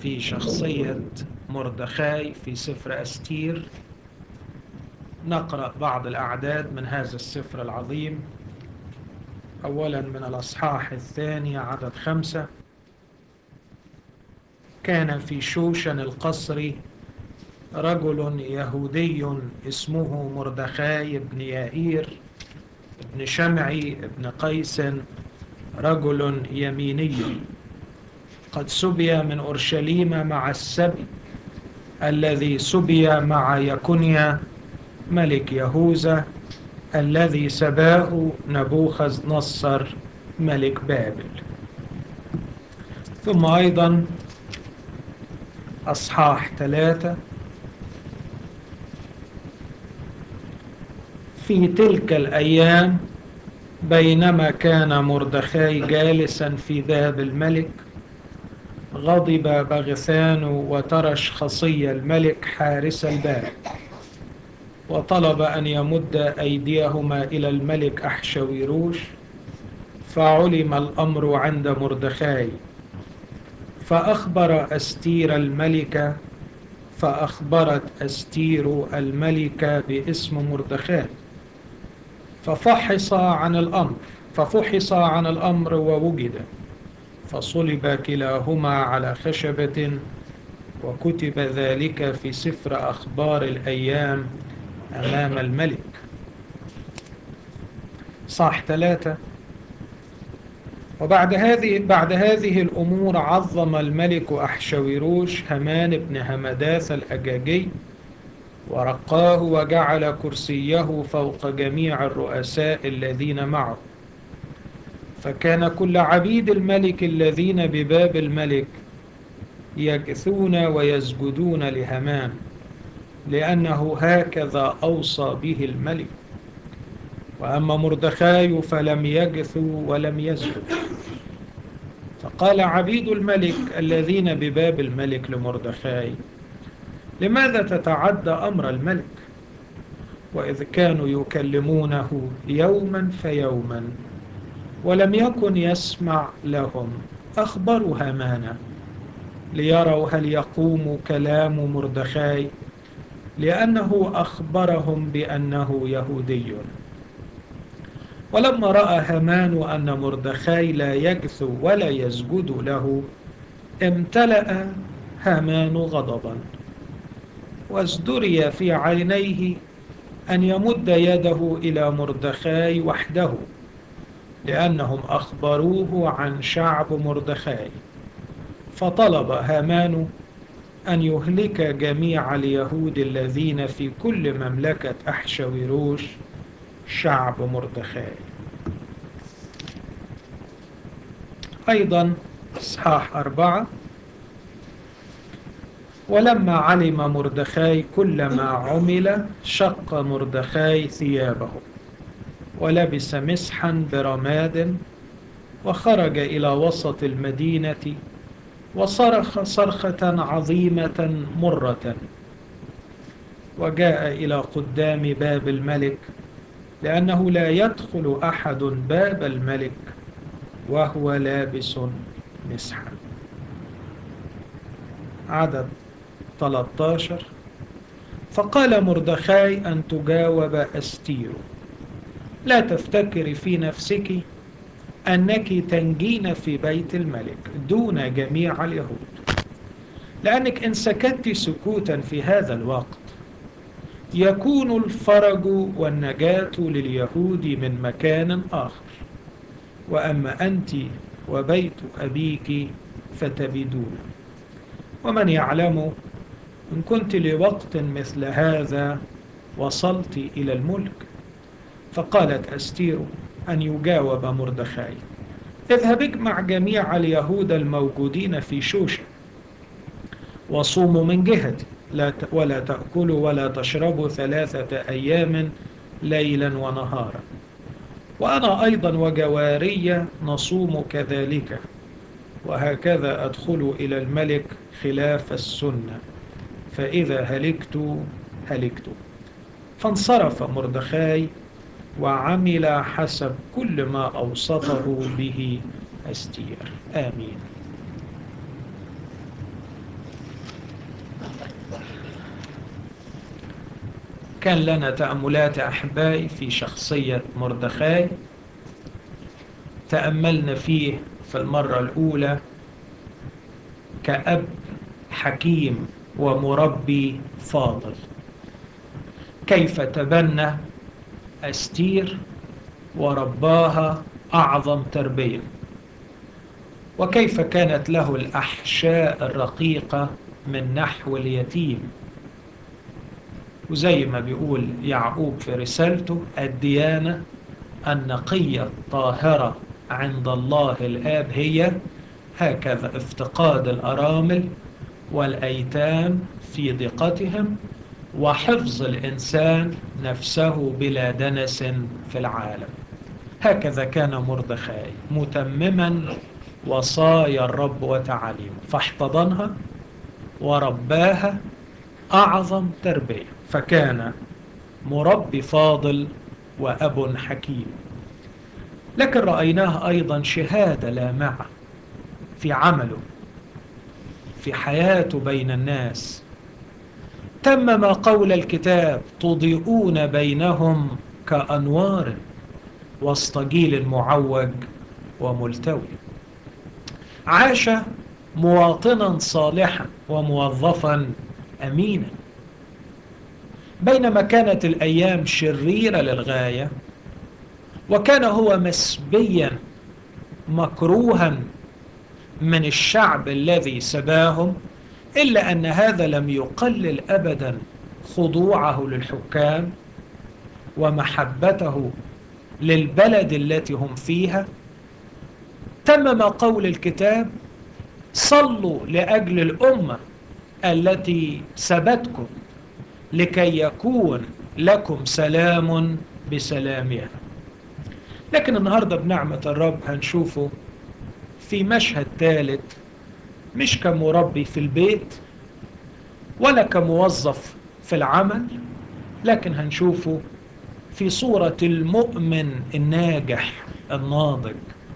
في شخصية مردخاي في سفر أستير نقرأ بعض الأعداد من هذا السفر العظيم أولا من الأصحاح الثاني عدد خمسة كان في شوشن القصر رجل يهودي اسمه مردخاي بن يائير بن شمعي بن قيس رجل يميني قد سبي من أورشليم مع السبي الذي سبي مع يكونيا ملك يهوذا الذي سباه نبوخذ نصر ملك بابل ثم أيضا أصحاح ثلاثة في تلك الأيام بينما كان مردخاي جالسا في باب الملك غضب بغثان وترش خصي الملك حارس الباب وطلب أن يمد أيديهما إلى الملك أحشويروش فعلم الأمر عند مردخاي فأخبر أستير الملكة فأخبرت أستير الملكة باسم مردخاي ففحص عن الأمر ففحص عن الأمر ووجد فصلب كلاهما على خشبة وكتب ذلك في سفر أخبار الأيام أمام الملك صح ثلاثة وبعد هذه بعد هذه الأمور عظم الملك أحشويروش همان بن همداث الأجاجي ورقاه وجعل كرسيه فوق جميع الرؤساء الذين معه فكان كل عبيد الملك الذين بباب الملك يجثون ويسجدون لهمان لأنه هكذا أوصى به الملك وأما مردخاي فلم يجث ولم يسجد فقال عبيد الملك الذين بباب الملك لمردخاي لماذا تتعدى أمر الملك وإذ كانوا يكلمونه يوما فيوما ولم يكن يسمع لهم أخبروا هامان ليروا هل يقوم كلام مردخاي لأنه أخبرهم بأنه يهودي ولما رأى هامان أن مردخاي لا يجثو ولا يسجد له امتلأ هامان غضبا وازدري في عينيه أن يمد يده إلى مردخاي وحده لأنهم أخبروه عن شعب مردخاي فطلب هامان أن يهلك جميع اليهود الذين في كل مملكة أحشويروش شعب مردخاي أيضا إصحاح أربعة ولما علم مردخاي كل ما عمل شق مردخاي ثيابه ولبس مسحا برماد وخرج إلى وسط المدينة وصرخ صرخة عظيمة مرة وجاء إلى قدام باب الملك لأنه لا يدخل أحد باب الملك وهو لابس مسحا عدد 13 فقال مردخاي أن تجاوب أستير لا تفتكري في نفسك أنك تنجين في بيت الملك دون جميع اليهود لأنك إن سكت سكوتا في هذا الوقت يكون الفرج والنجاة لليهود من مكان آخر وأما أنت وبيت أبيك فتبدون ومن يعلم إن كنت لوقت مثل هذا وصلت إلى الملك فقالت أستير أن يجاوب مردخاي اذهب اجمع جميع اليهود الموجودين في شوشة وصوموا من جهتي لا ولا تأكلوا ولا تشربوا ثلاثة أيام ليلا ونهارا وأنا أيضا وجواري نصوم كذلك وهكذا أدخل إلى الملك خلاف السنة فإذا هلكت هلكت فانصرف مردخاي وعمل حسب كل ما أوصته به أستير آمين كان لنا تأملات أحبائي في شخصية مردخاي تأملنا فيه في المرة الأولى كأب حكيم ومربي فاضل كيف تبنى أستير ورباها أعظم تربية وكيف كانت له الأحشاء الرقيقة من نحو اليتيم وزي ما بيقول يعقوب في رسالته الديانة النقية الطاهرة عند الله الآب هي هكذا افتقاد الأرامل والأيتام في ضيقتهم وحفظ الإنسان نفسه بلا دنس في العالم هكذا كان مردخاي متمما وصايا الرب وتعاليمه فاحتضنها ورباها أعظم تربية فكان مربي فاضل وأب حكيم لكن رأيناه أيضا شهادة لامعة في عمله في حياته بين الناس تمم قول الكتاب تضيئون بينهم كأنوار وسط جيل معوج وملتوي عاش مواطنا صالحا وموظفا أمينا بينما كانت الأيام شريرة للغاية وكان هو مسبيا مكروها من الشعب الذي سباهم إلا أن هذا لم يقلل أبدا خضوعه للحكام ومحبته للبلد التي هم فيها تمم قول الكتاب صلوا لأجل الأمة التي سبتكم لكي يكون لكم سلام بسلامها لكن النهاردة بنعمة الرب هنشوفه في مشهد ثالث مش كمربي في البيت ولا كموظف في العمل لكن هنشوفه في صورة المؤمن الناجح الناضج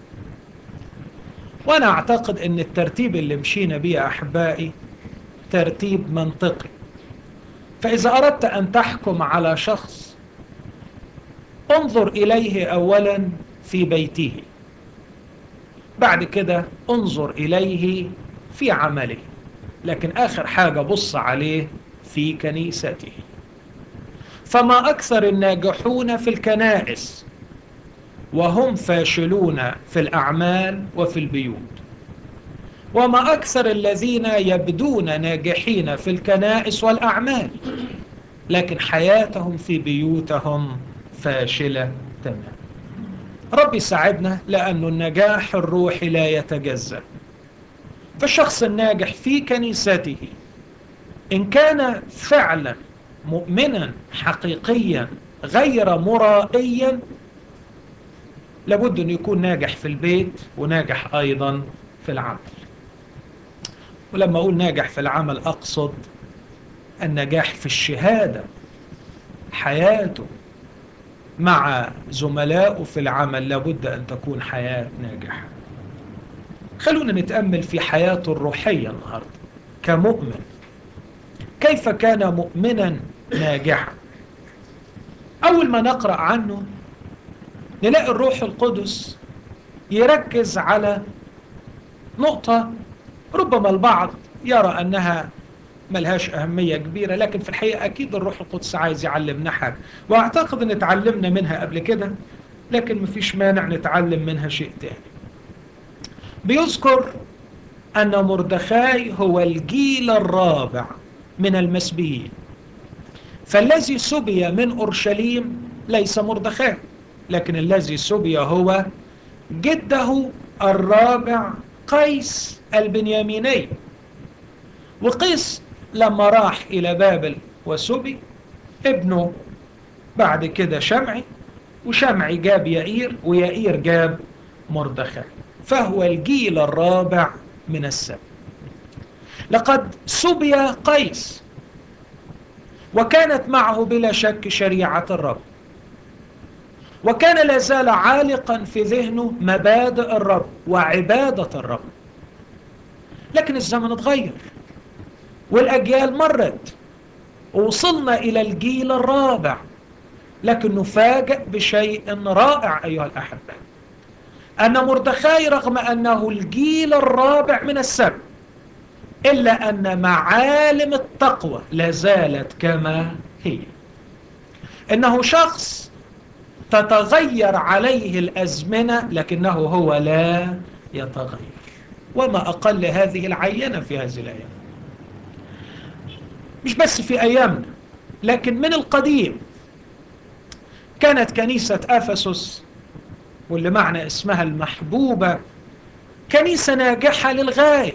وأنا أعتقد أن الترتيب اللي مشينا بيه أحبائي ترتيب منطقي فإذا أردت أن تحكم على شخص انظر إليه أولا في بيته بعد كده انظر إليه في عمله لكن آخر حاجة بص عليه في كنيسته فما أكثر الناجحون في الكنائس وهم فاشلون في الأعمال وفي البيوت وما أكثر الذين يبدون ناجحين في الكنائس والأعمال لكن حياتهم في بيوتهم فاشلة تمام ربي ساعدنا لأن النجاح الروحي لا يتجزأ فالشخص الناجح في كنيسته إن كان فعلا مؤمنا حقيقيا غير مرائيا لابد أن يكون ناجح في البيت وناجح أيضا في العمل ولما أقول ناجح في العمل أقصد النجاح في الشهادة حياته مع زملائه في العمل لابد أن تكون حياة ناجحة خلونا نتأمل في حياته الروحية النهاردة كمؤمن كيف كان مؤمنا ناجحا أول ما نقرأ عنه نلاقي الروح القدس يركز على نقطة ربما البعض يرى أنها ملهاش أهمية كبيرة لكن في الحقيقة أكيد الروح القدس عايز يعلمنا حاجة وأعتقد أن اتعلمنا منها قبل كده لكن مفيش مانع نتعلم منها شيء تاني بيذكر أن مردخاي هو الجيل الرابع من المسبيين فالذي سبي من أورشليم ليس مردخاي لكن الذي سبي هو جده الرابع قيس البنياميني وقيس لما راح إلى بابل وسبي ابنه بعد كده شمعي وشمعي جاب يائير ويائير جاب مردخاي فهو الجيل الرابع من السبي لقد سبي قيس وكانت معه بلا شك شريعة الرب وكان لازال عالقا في ذهنه مبادئ الرب وعبادة الرب لكن الزمن اتغير والأجيال مرت وصلنا إلى الجيل الرابع لكن نفاجأ بشيء رائع أيها الأحباء أن مردخاي رغم أنه الجيل الرابع من السبع إلا أن معالم التقوى لازالت كما هي إنه شخص تتغير عليه الأزمنة لكنه هو لا يتغير وما أقل هذه العينة في هذه الأيام مش بس في أيامنا لكن من القديم كانت كنيسة أفسس واللي معنى اسمها المحبوبة كنيسة ناجحة للغاية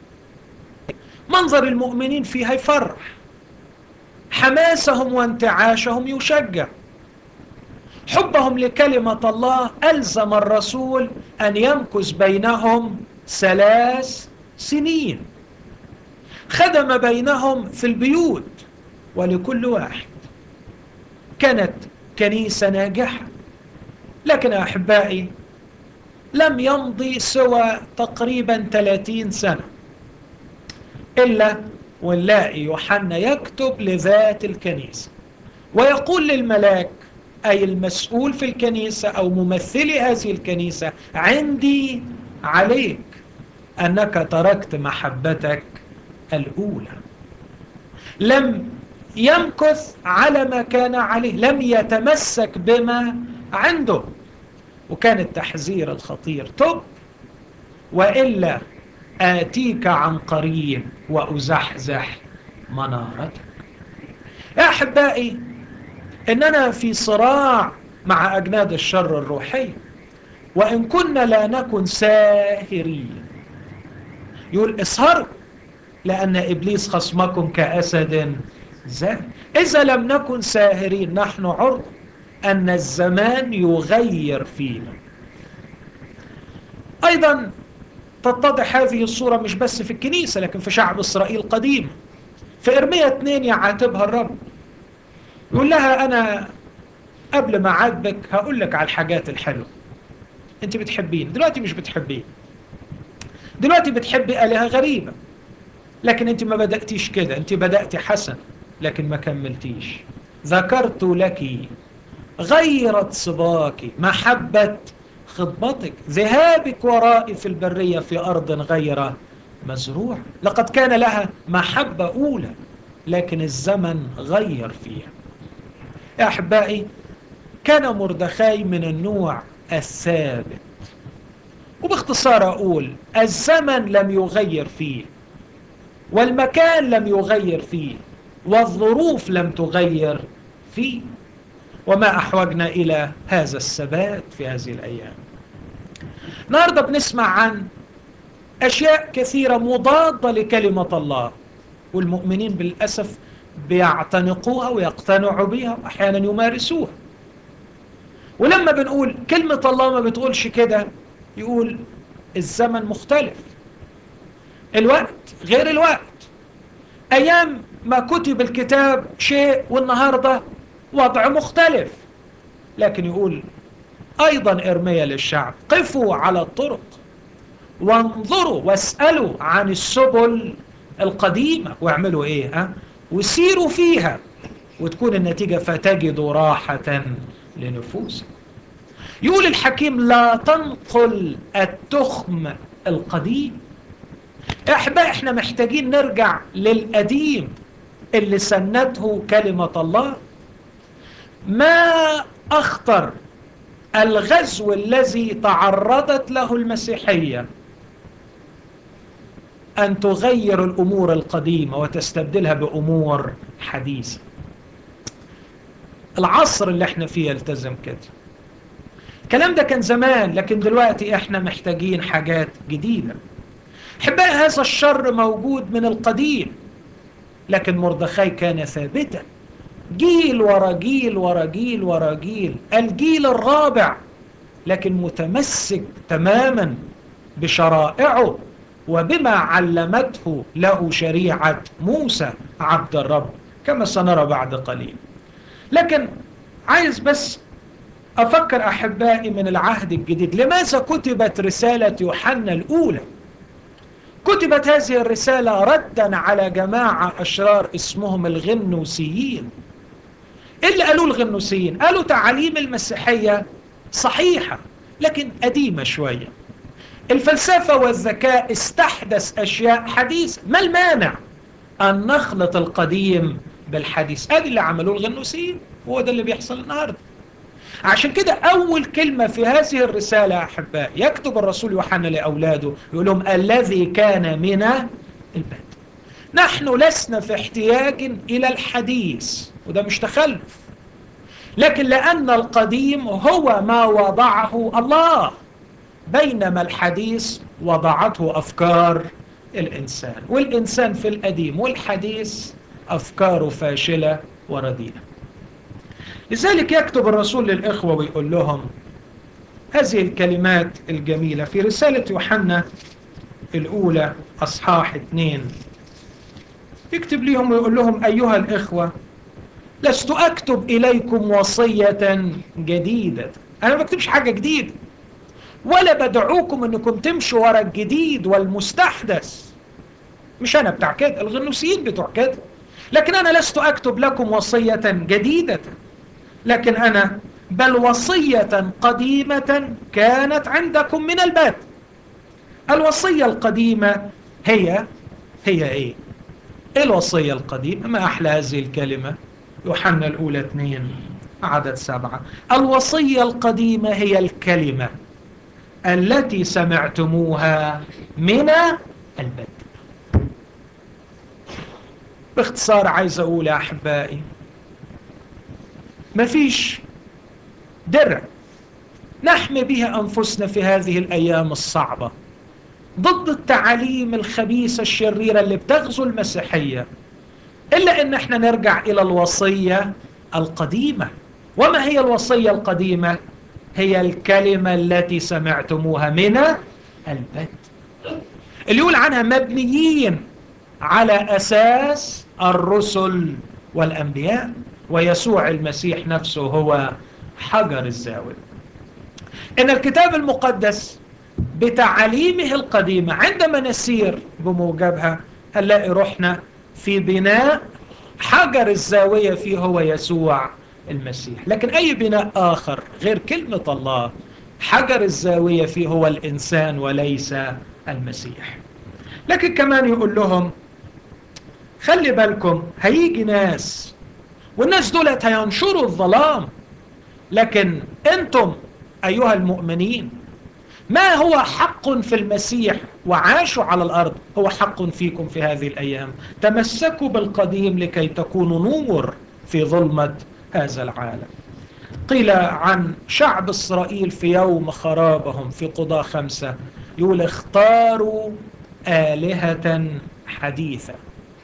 منظر المؤمنين فيها يفرح حماسهم وانتعاشهم يشجع حبهم لكلمة الله ألزم الرسول أن يمكث بينهم ثلاث سنين خدم بينهم في البيوت ولكل واحد كانت كنيسة ناجحة لكن أحبائي لم يمضي سوى تقريبا 30 سنة إلا ونلاقي يوحنا يكتب لذات الكنيسة ويقول للملاك أي المسؤول في الكنيسة أو ممثلي هذه الكنيسة عندي عليك أنك تركت محبتك الأولى لم يمكث على ما كان عليه لم يتمسك بما عنده وكان التحذير الخطير تب وإلا آتيك عن قريب وأزحزح منارتك يا أحبائي إننا في صراع مع أجناد الشر الروحي وإن كنا لا نكن ساهرين يقول اسهروا لأن إبليس خصمكم كأسد زاد إذا لم نكن ساهرين نحن عرض أن الزمان يغير فينا أيضا تتضح هذه الصورة مش بس في الكنيسة لكن في شعب إسرائيل قديم في إرمية 2 يعاتبها الرب يقول لها أنا قبل ما عاتبك هقول لك على الحاجات الحلوة أنت بتحبين دلوقتي مش بتحبين دلوقتي بتحبي آلهة غريبة لكن أنت ما بدأتيش كده أنت بدأتي حسن لكن ما كملتيش ذكرت لك غيرت صباك محبة خطبتك ذهابك ورائي في البرية في أرض غير مزروع لقد كان لها محبة أولى لكن الزمن غير فيها يا أحبائي كان مردخاي من النوع الثابت وباختصار أقول الزمن لم يغير فيه والمكان لم يغير فيه والظروف لم تغير فيه وما أحوجنا إلى هذا الثبات في هذه الأيام النهاردة بنسمع عن أشياء كثيرة مضادة لكلمة الله والمؤمنين بالأسف بيعتنقوها ويقتنعوا بها وأحيانا يمارسوها ولما بنقول كلمة الله ما بتقولش كده يقول الزمن مختلف الوقت غير الوقت أيام ما كتب الكتاب شيء والنهاردة وضع مختلف لكن يقول أيضا إرميا للشعب قفوا على الطرق وانظروا واسألوا عن السبل القديمة واعملوا إيه ها؟ وسيروا فيها وتكون النتيجة فتجدوا راحة لنفوسكم يقول الحكيم لا تنقل التخم القديم احبا احنا محتاجين نرجع للقديم اللي سنته كلمة الله ما أخطر الغزو الذي تعرضت له المسيحية أن تغير الأمور القديمة وتستبدلها بأمور حديثة العصر اللي احنا فيه يلتزم كده الكلام ده كان زمان لكن دلوقتي احنا محتاجين حاجات جديدة حباء هذا الشر موجود من القديم لكن مردخاي كان ثابتا جيل ورا جيل ورا جيل ورا جيل الجيل الرابع لكن متمسك تماما بشرائعه وبما علمته له شريعة موسى عبد الرب كما سنرى بعد قليل لكن عايز بس أفكر أحبائي من العهد الجديد لماذا كتبت رسالة يوحنا الأولى كتبت هذه الرسالة ردا على جماعة أشرار اسمهم الغنوسيين اللي قالوا الغنوسيين قالوا تعاليم المسيحية صحيحة لكن قديمة شوية الفلسفة والذكاء استحدث أشياء حديثة ما المانع أن نخلط القديم بالحديث هذا اللي عملوه الغنوسيين هو ده اللي بيحصل النهاردة عشان كده أول كلمة في هذه الرسالة يا أحباء يكتب الرسول يوحنا لأولاده يقول لهم الذي كان من البدء نحن لسنا في احتياج إلى الحديث وده مش تخلف لكن لأن القديم هو ما وضعه الله بينما الحديث وضعته أفكار الإنسان والإنسان في القديم والحديث أفكاره فاشلة ورديئة لذلك يكتب الرسول للإخوة ويقول لهم هذه الكلمات الجميلة في رسالة يوحنا الأولى أصحاح اثنين يكتب لهم ويقول لهم أيها الإخوة لست أكتب إليكم وصية جديدة أنا ما بكتبش حاجة جديدة ولا بدعوكم أنكم تمشوا ورا الجديد والمستحدث مش أنا بتاع كده الغنوسيين بتوع كده لكن أنا لست أكتب لكم وصية جديدة لكن أنا بل وصية قديمة كانت عندكم من البدء الوصية القديمة هي هي إيه؟ إيه الوصية القديمة؟ ما أحلى هذه الكلمة يوحنا الأولى اثنين عدد سبعة الوصية القديمة هي الكلمة التي سمعتموها من البدء باختصار عايز أقول يا أحبائي مفيش درع نحمي به أنفسنا في هذه الأيام الصعبة ضد التعاليم الخبيثة الشريرة اللي بتغزو المسيحية إلا أن احنا نرجع إلى الوصية القديمة وما هي الوصية القديمة؟ هي الكلمة التي سمعتموها من البدء اللي يقول عنها مبنيين على أساس الرسل والأنبياء ويسوع المسيح نفسه هو حجر الزاوية إن الكتاب المقدس بتعاليمه القديمة عندما نسير بموجبها هنلاقي روحنا في بناء حجر الزاوية فيه هو يسوع المسيح لكن أي بناء آخر غير كلمة الله حجر الزاوية فيه هو الإنسان وليس المسيح لكن كمان يقول لهم خلي بالكم هيجي ناس والناس دولت هينشروا الظلام لكن أنتم أيها المؤمنين ما هو حق في المسيح وعاشوا على الأرض هو حق فيكم في هذه الأيام تمسكوا بالقديم لكي تكونوا نور في ظلمة هذا العالم قيل عن شعب إسرائيل في يوم خرابهم في قضاء خمسة يقول اختاروا آلهة حديثة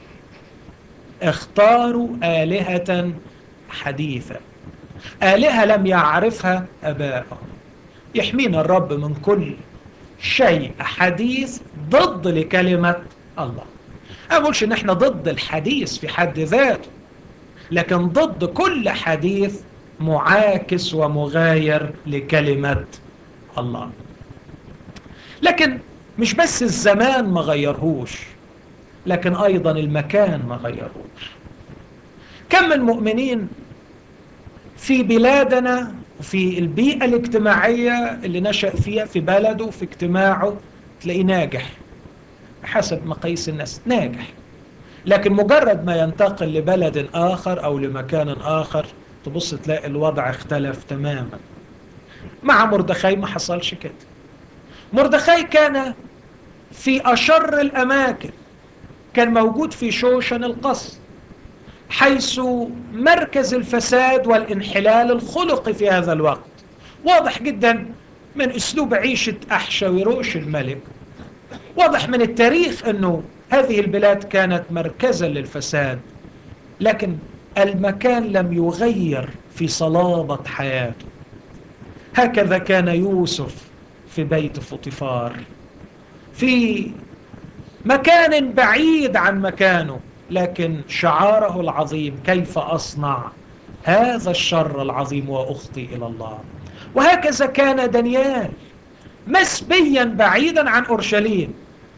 اختاروا آلهة حديثة آلهة لم يعرفها أباءهم يحمينا الرب من كل شيء حديث ضد لكلمة الله أقولش إن احنا ضد الحديث في حد ذاته لكن ضد كل حديث معاكس ومغاير لكلمة الله لكن مش بس الزمان ما غيرهوش لكن أيضا المكان ما غيرهوش كم من مؤمنين في بلادنا وفي البيئة الاجتماعية اللي نشأ فيها في بلده في اجتماعه تلاقيه ناجح حسب مقاييس الناس ناجح لكن مجرد ما ينتقل لبلد آخر أو لمكان آخر تبص تلاقي الوضع اختلف تماما مع مردخي ما حصلش كده مردخي كان في أشر الأماكن كان موجود في شوشن القصر حيث مركز الفساد والانحلال الخلقي في هذا الوقت واضح جدا من اسلوب عيشة احشاويروش الملك واضح من التاريخ انه هذه البلاد كانت مركزا للفساد لكن المكان لم يغير في صلابة حياته هكذا كان يوسف في بيت فطفار في مكان بعيد عن مكانه لكن شعاره العظيم كيف أصنع هذا الشر العظيم وأخطي إلى الله وهكذا كان دانيال مسبيا بعيدا عن أورشليم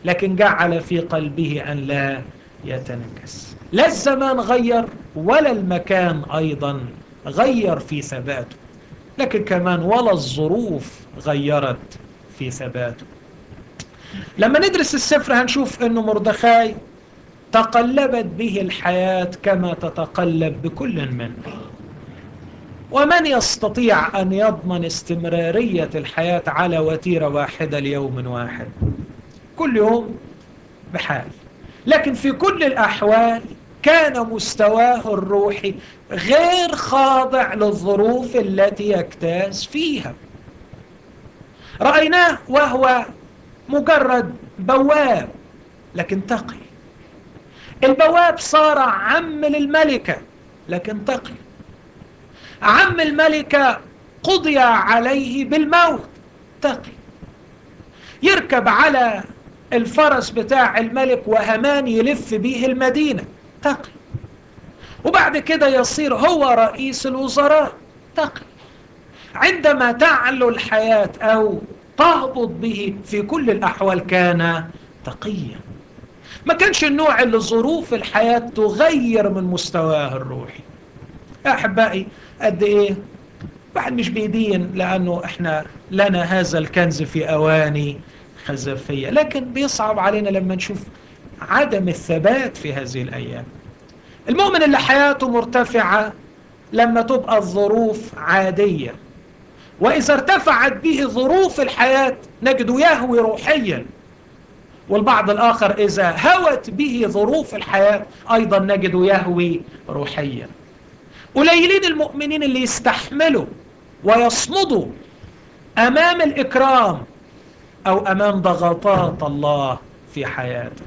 لكن جعل في قلبه أن لا يتنكس لا الزمان غير ولا المكان أيضا غير في ثباته لكن كمان ولا الظروف غيرت في ثباته لما ندرس السفر هنشوف أنه مردخاي تقلبت به الحياة كما تتقلب بكل منا ومن يستطيع أن يضمن استمرارية الحياة على وتيرة واحدة ليوم واحد كل يوم بحال لكن في كل الأحوال كان مستواه الروحي غير خاضع للظروف التي يجتاز فيها رأيناه وهو مجرد بواب لكن تقي البواب صار عم للملكة لكن تقي عم الملكة قضي عليه بالموت تقي يركب على الفرس بتاع الملك وهمان يلف به المدينة تقي وبعد كده يصير هو رئيس الوزراء تقي عندما تعلو الحياة أو تهبط به في كل الأحوال كان تقيا ما كانش النوع اللي ظروف الحياة تغير من مستواه الروحي يا أحبائي قد إيه واحد مش بيدين لأنه إحنا لنا هذا الكنز في أواني خزفية لكن بيصعب علينا لما نشوف عدم الثبات في هذه الأيام المؤمن اللي حياته مرتفعة لما تبقى الظروف عادية وإذا ارتفعت به ظروف الحياة نجده يهوي روحيا والبعض الآخر إذا هوت به ظروف الحياة أيضا نجده يهوي روحيا قليلين المؤمنين اللي يستحملوا ويصمدوا أمام الإكرام أو أمام ضغطات الله في حياته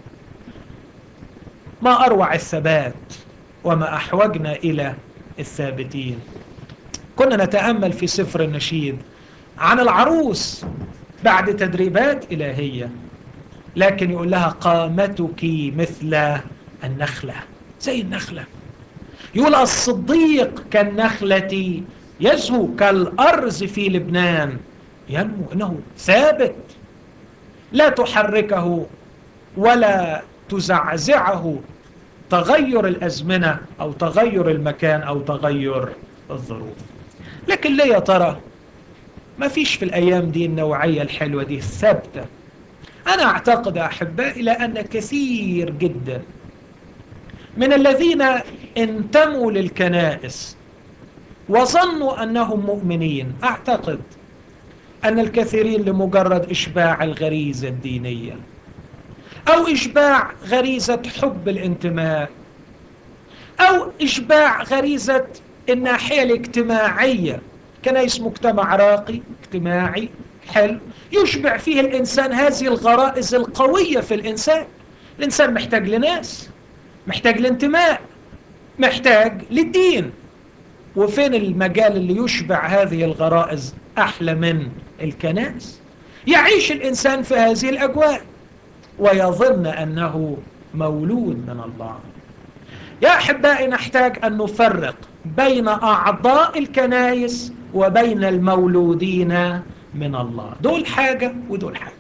ما أروع الثبات وما أحوجنا إلى الثابتين كنا نتأمل في سفر النشيد عن العروس بعد تدريبات إلهية لكن يقول لها قامتك مثل النخلة زي النخلة يقول الصديق كالنخلة يزهو كالأرز في لبنان ينمو إنه ثابت لا تحركه ولا تزعزعه تغير الأزمنة أو تغير المكان أو تغير الظروف لكن ليه يا ترى ما فيش في الأيام دي النوعية الحلوة دي الثابتة أنا أعتقد أحبائي لأن كثير جدا من الذين انتموا للكنائس وظنوا أنهم مؤمنين أعتقد أن الكثيرين لمجرد إشباع الغريزة الدينية أو إشباع غريزة حب الانتماء أو إشباع غريزة الناحية الاجتماعية كنايس مجتمع راقي اجتماعي حلو يشبع فيه الإنسان هذه الغرائز القوية في الإنسان الإنسان محتاج لناس محتاج لانتماء محتاج للدين وفين المجال اللي يشبع هذه الغرائز أحلى من الكنائس يعيش الإنسان في هذه الأجواء ويظن أنه مولود من الله يا أحبائي نحتاج أن نفرق بين أعضاء الكنائس وبين المولودين من الله دول حاجة ودول حاجة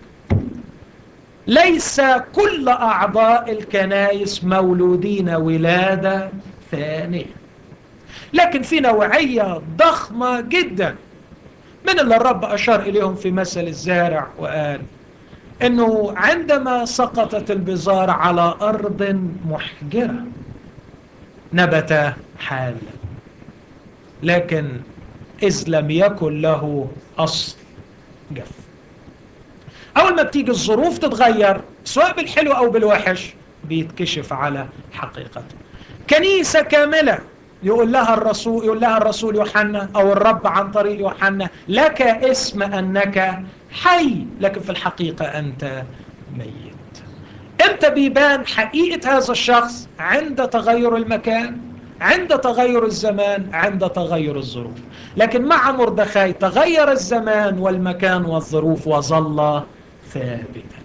ليس كل أعضاء الكنائس مولودين ولادة ثانية لكن في نوعية ضخمة جدا من اللي الرب أشار إليهم في مثل الزارع وقال أنه عندما سقطت البزار على أرض محجرة نبت حالا لكن إذ لم يكن له أصل جف أول ما بتيجي الظروف تتغير سواء بالحلو أو بالوحش بيتكشف على حقيقته كنيسة كاملة يقول لها الرسول يقول لها الرسول يوحنا أو الرب عن طريق يوحنا لك اسم أنك حي لكن في الحقيقة أنت ميت امتى بيبان حقيقة هذا الشخص عند تغير المكان عند تغير الزمان عند تغير الظروف لكن مع مردخاي تغير الزمان والمكان والظروف وظل ثابتا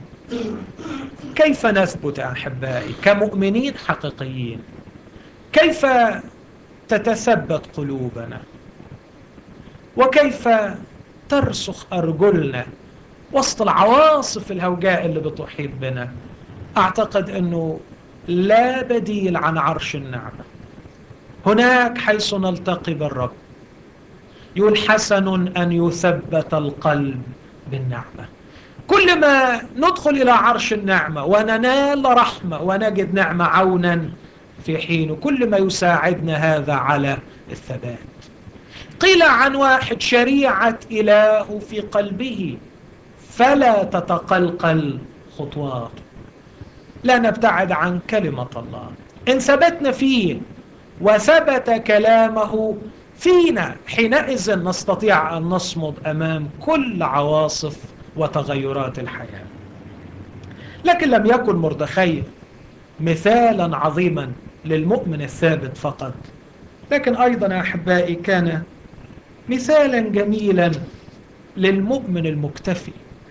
كيف نثبت أحبائي كمؤمنين حقيقيين كيف تتثبت قلوبنا وكيف ترسخ أرجلنا وسط العواصف الهوجاء اللي بتحيط بنا أعتقد أنه لا بديل عن عرش النعمة هناك حيث نلتقي بالرب يقول حسن أن يثبت القلب بالنعمة كل ما ندخل إلى عرش النعمة وننال رحمة ونجد نعمة عونا في حينه كل ما يساعدنا هذا على الثبات قيل عن واحد شريعة إله في قلبه فلا تتقلقل خطواته لا نبتعد عن كلمة الله إن ثبتنا فيه وثبت كلامه فينا حينئذ نستطيع أن نصمد أمام كل عواصف وتغيرات الحياة لكن لم يكن مردخي مثالا عظيما للمؤمن الثابت فقط لكن أيضا أحبائي كان مثالا جميلا للمؤمن المكتفي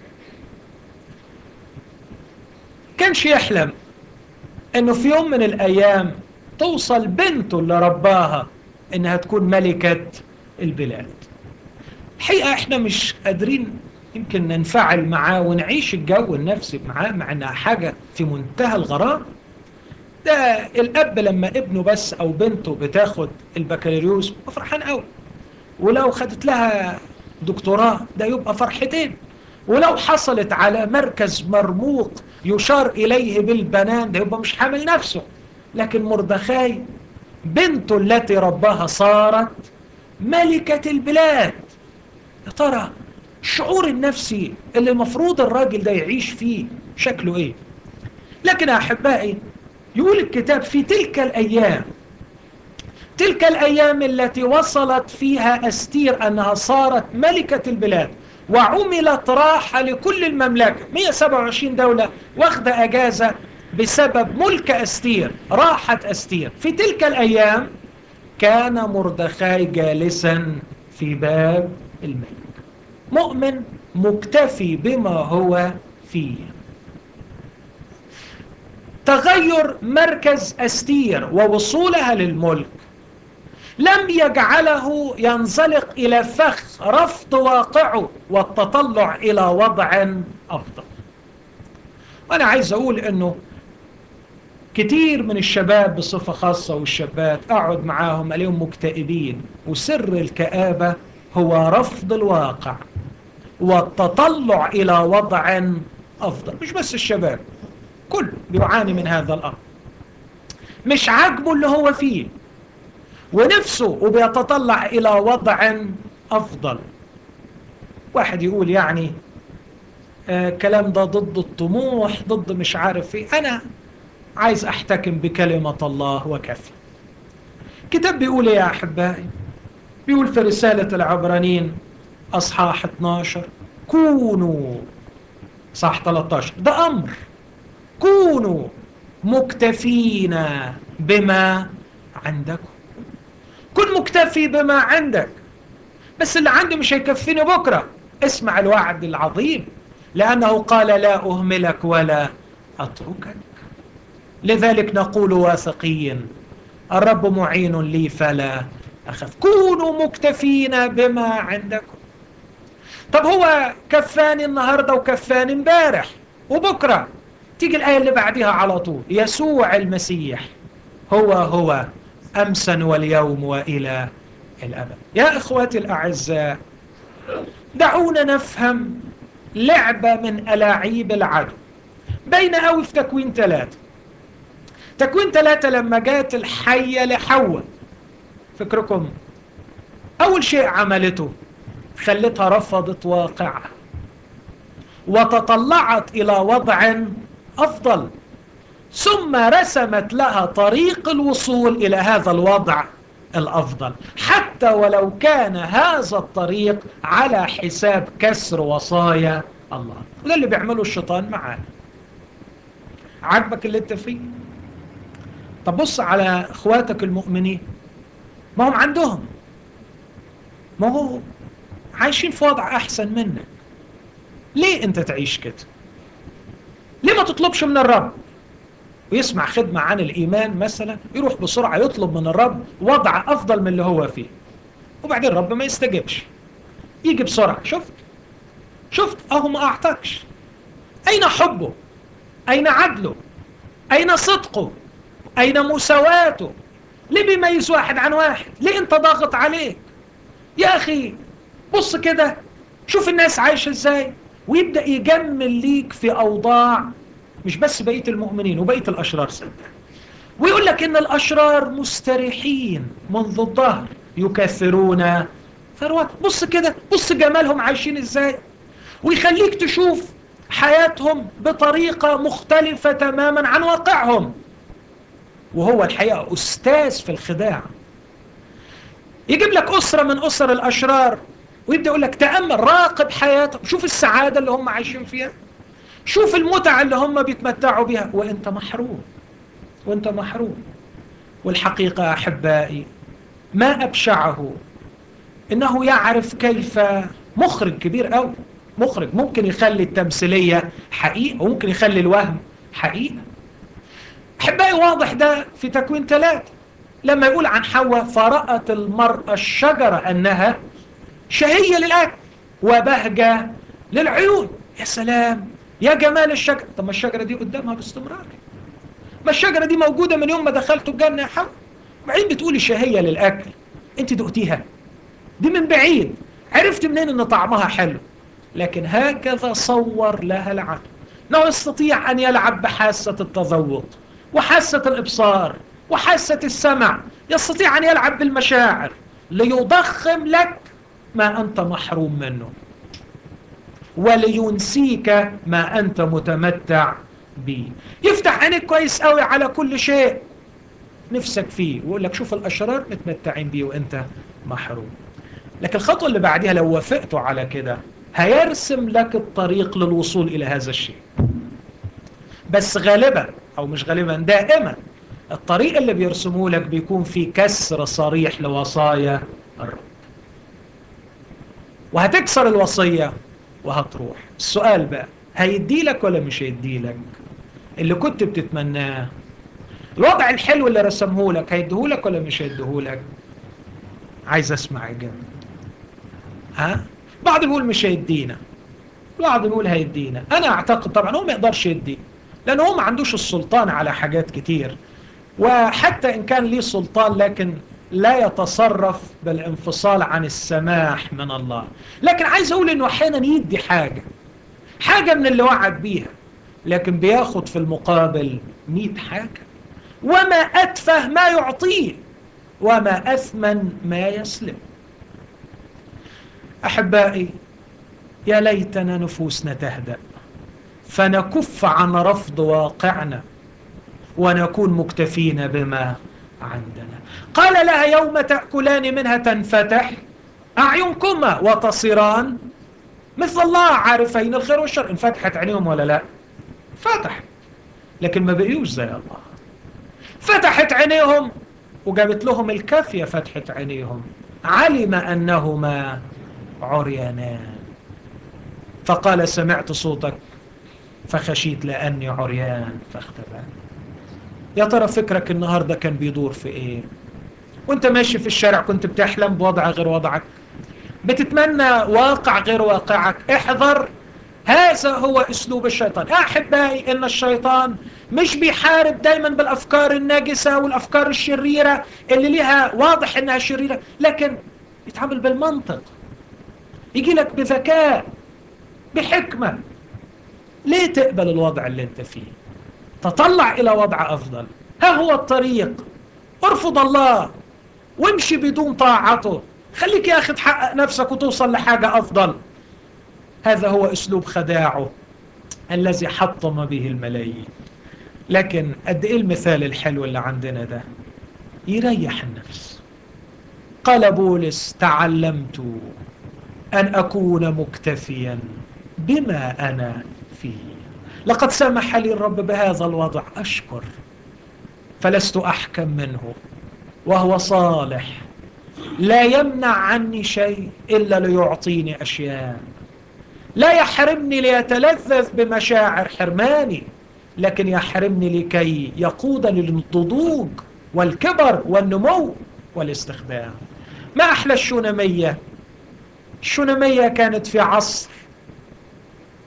كانش يحلم انه في يوم من الايام توصل بنته اللي رباها انها تكون ملكة البلاد الحقيقة احنا مش قادرين يمكن ننفعل معاه ونعيش الجو النفسي معاه مع انها حاجة في منتهى الغرام ده الاب لما ابنه بس او بنته بتاخد البكالوريوس فرحان قوي ولو خدت لها دكتوراه ده يبقى فرحتين ولو حصلت على مركز مرموق يشار إليه بالبنان ده يبقى مش حامل نفسه لكن مردخاي بنته التي رباها صارت ملكة البلاد يا ترى الشعور النفسي اللي المفروض الراجل ده يعيش فيه شكله ايه لكن أحبائي يقول الكتاب في تلك الأيام تلك الأيام التي وصلت فيها أستير أنها صارت ملكة البلاد وعملت راحة لكل المملكة 127 دولة واخدة أجازة بسبب ملك أستير راحة أستير في تلك الأيام كان مردخاي جالسا في باب الملك مؤمن مكتفي بما هو فيه تغير مركز أستير ووصولها للملك لم يجعله ينزلق إلى فخ رفض واقعه والتطلع إلى وضع أفضل وأنا عايز أقول أنه كتير من الشباب بصفة خاصة والشابات أقعد معاهم ألاقيهم مكتئبين وسر الكآبة هو رفض الواقع والتطلع إلى وضع أفضل مش بس الشباب كل بيعاني من هذا الأمر مش عاجبه اللي هو فيه ونفسه وبيتطلع إلى وضع أفضل واحد يقول يعني آه كلام ده ضد الطموح ضد مش عارف ايه أنا عايز أحتكم بكلمة الله وكفي كتاب بيقول يا أحبائي بيقول في رسالة العبرانيين أصحاح 12 كونوا صح 13 ده أمر كونوا مكتفين بما عندكم كن مكتفي بما عندك بس اللي عندي مش هيكفيني بكرة اسمع الوعد العظيم لأنه قال لا أهملك ولا أتركك لذلك نقول واثقين الرب معين لي فلا أخف كونوا مكتفين بما عندكم طب هو كفاني النهاردة وكفاني امبارح وبكرة تيجي الآية اللي بعدها على طول يسوع المسيح هو هو أمسا واليوم وإلى الأبد يا إخواتي الأعزاء دعونا نفهم لعبة من ألاعيب العدو بين أوي في تكوين ثلاثة تكوين ثلاثة لما جات الحية لحواء فكركم أول شيء عملته خلتها رفضت واقعها وتطلعت إلى وضع أفضل ثم رسمت لها طريق الوصول إلى هذا الوضع الأفضل حتى ولو كان هذا الطريق على حساب كسر وصايا الله وده اللي بيعمله الشيطان معانا عاجبك اللي انت فيه طب بص على اخواتك المؤمنين ما هم عندهم ما هو عايشين في وضع احسن منك ليه انت تعيش كده ليه ما تطلبش من الرب ويسمع خدمة عن الإيمان مثلا يروح بسرعة يطلب من الرب وضع أفضل من اللي هو فيه وبعدين الرب ما يستجبش يجي بسرعة شفت شفت اهو ما اعطاكش اين حبه اين عدله اين صدقه اين مساواته ليه بيميز واحد عن واحد ليه انت ضاغط عليك يا اخي بص كده شوف الناس عايشة ازاي ويبدأ يجمل ليك في اوضاع مش بس بقية المؤمنين وبقية الاشرار صدق ويقول لك ان الاشرار مستريحين منذ الظهر يكثرون ثروات بص كده بص جمالهم عايشين ازاي ويخليك تشوف حياتهم بطريقة مختلفة تماما عن واقعهم وهو الحقيقة أستاذ في الخداع يجيب لك أسرة من أسر الأشرار ويبدأ يقول لك تأمل راقب حياتهم شوف السعادة اللي هم عايشين فيها شوف المتعة اللي هم بيتمتعوا بها وانت محروم وانت محروم والحقيقة أحبائي ما أبشعه إنه يعرف كيف مخرج كبير أوي مخرج ممكن يخلي التمثيلية حقيقة وممكن يخلي الوهم حقيقة أحبائي واضح ده في تكوين ثلاثة لما يقول عن حواء فرأت المرأة الشجرة أنها شهية للأكل وبهجة للعيون يا سلام يا جمال الشجرة طب ما الشجرة دي قدامها باستمرار ما الشجرة دي موجودة من يوم ما دخلت الجنة يا حواء بعدين بتقولي شهية للأكل انت دقتيها دي من بعيد عرفت منين ان طعمها حلو لكن هكذا صور لها العقل انه يستطيع ان يلعب بحاسة التذوق وحاسة الابصار وحاسة السمع يستطيع ان يلعب بالمشاعر ليضخم لك ما انت محروم منه ولينسيك ما انت متمتع به يفتح عينك كويس قوي على كل شيء نفسك فيه ويقول لك شوف الاشرار متمتعين بيه وانت محروم لكن الخطوة اللي بعدها لو وافقتوا على كده هيرسم لك الطريق للوصول إلى هذا الشيء بس غالبا أو مش غالبا دائما الطريق اللي بيرسموه لك بيكون في كسر صريح لوصايا الرب وهتكسر الوصية وهتروح السؤال بقى هيدي لك ولا مش هيدي لك اللي كنت بتتمناه الوضع الحلو اللي رسمه لك هيديه لك ولا مش هيديه لك عايز اسمع اجابه ها بعض بيقول مش هيدينا بعض بيقول هيدينا انا اعتقد طبعا هو ما يقدرش يدي لان هو ما عندوش السلطان على حاجات كتير وحتى ان كان ليه سلطان لكن لا يتصرف بالانفصال عن السماح من الله لكن عايز اقول انه احيانا يدي حاجه حاجه من اللي وعد بيها لكن بياخد في المقابل مئة حاجه وما اتفه ما يعطيه وما اثمن ما يسلم احبائي يا ليتنا نفوسنا تهدأ فنكف عن رفض واقعنا ونكون مكتفين بما عندنا قال لها يوم تأكلان منها تنفتح أعينكما وتصيران مثل الله عارفين الخير والشر انفتحت عينيهم ولا لا فتح لكن ما بقيوش زي الله فتحت عينيهم وجابت لهم الكافية فتحت عينيهم علم أنهما عريانان فقال سمعت صوتك فخشيت لأني عريان فاختبأت يا ترى فكرك النهاردة كان بيدور في ايه وانت ماشي في الشارع كنت بتحلم بوضع غير وضعك بتتمنى واقع غير واقعك احذر هذا هو اسلوب الشيطان احبائي ان الشيطان مش بيحارب دايما بالافكار الناجسة والافكار الشريرة اللي ليها واضح انها شريرة لكن يتعامل بالمنطق يجي لك بذكاء بحكمة ليه تقبل الوضع اللي انت فيه تطلع الى وضع افضل ها هو الطريق ارفض الله وامشي بدون طاعته خليك يا اخي تحقق نفسك وتوصل لحاجة افضل هذا هو اسلوب خداعه الذي حطم به الملايين لكن قد ايه المثال الحلو اللي عندنا ده يريح النفس قال بولس تعلمت أن أكون مكتفيا بما أنا فيه لقد سمح لي الرب بهذا الوضع أشكر فلست أحكم منه وهو صالح لا يمنع عني شيء إلا ليعطيني أشياء لا يحرمني ليتلذذ بمشاعر حرماني لكن يحرمني لكي يقودني للنضوج والكبر والنمو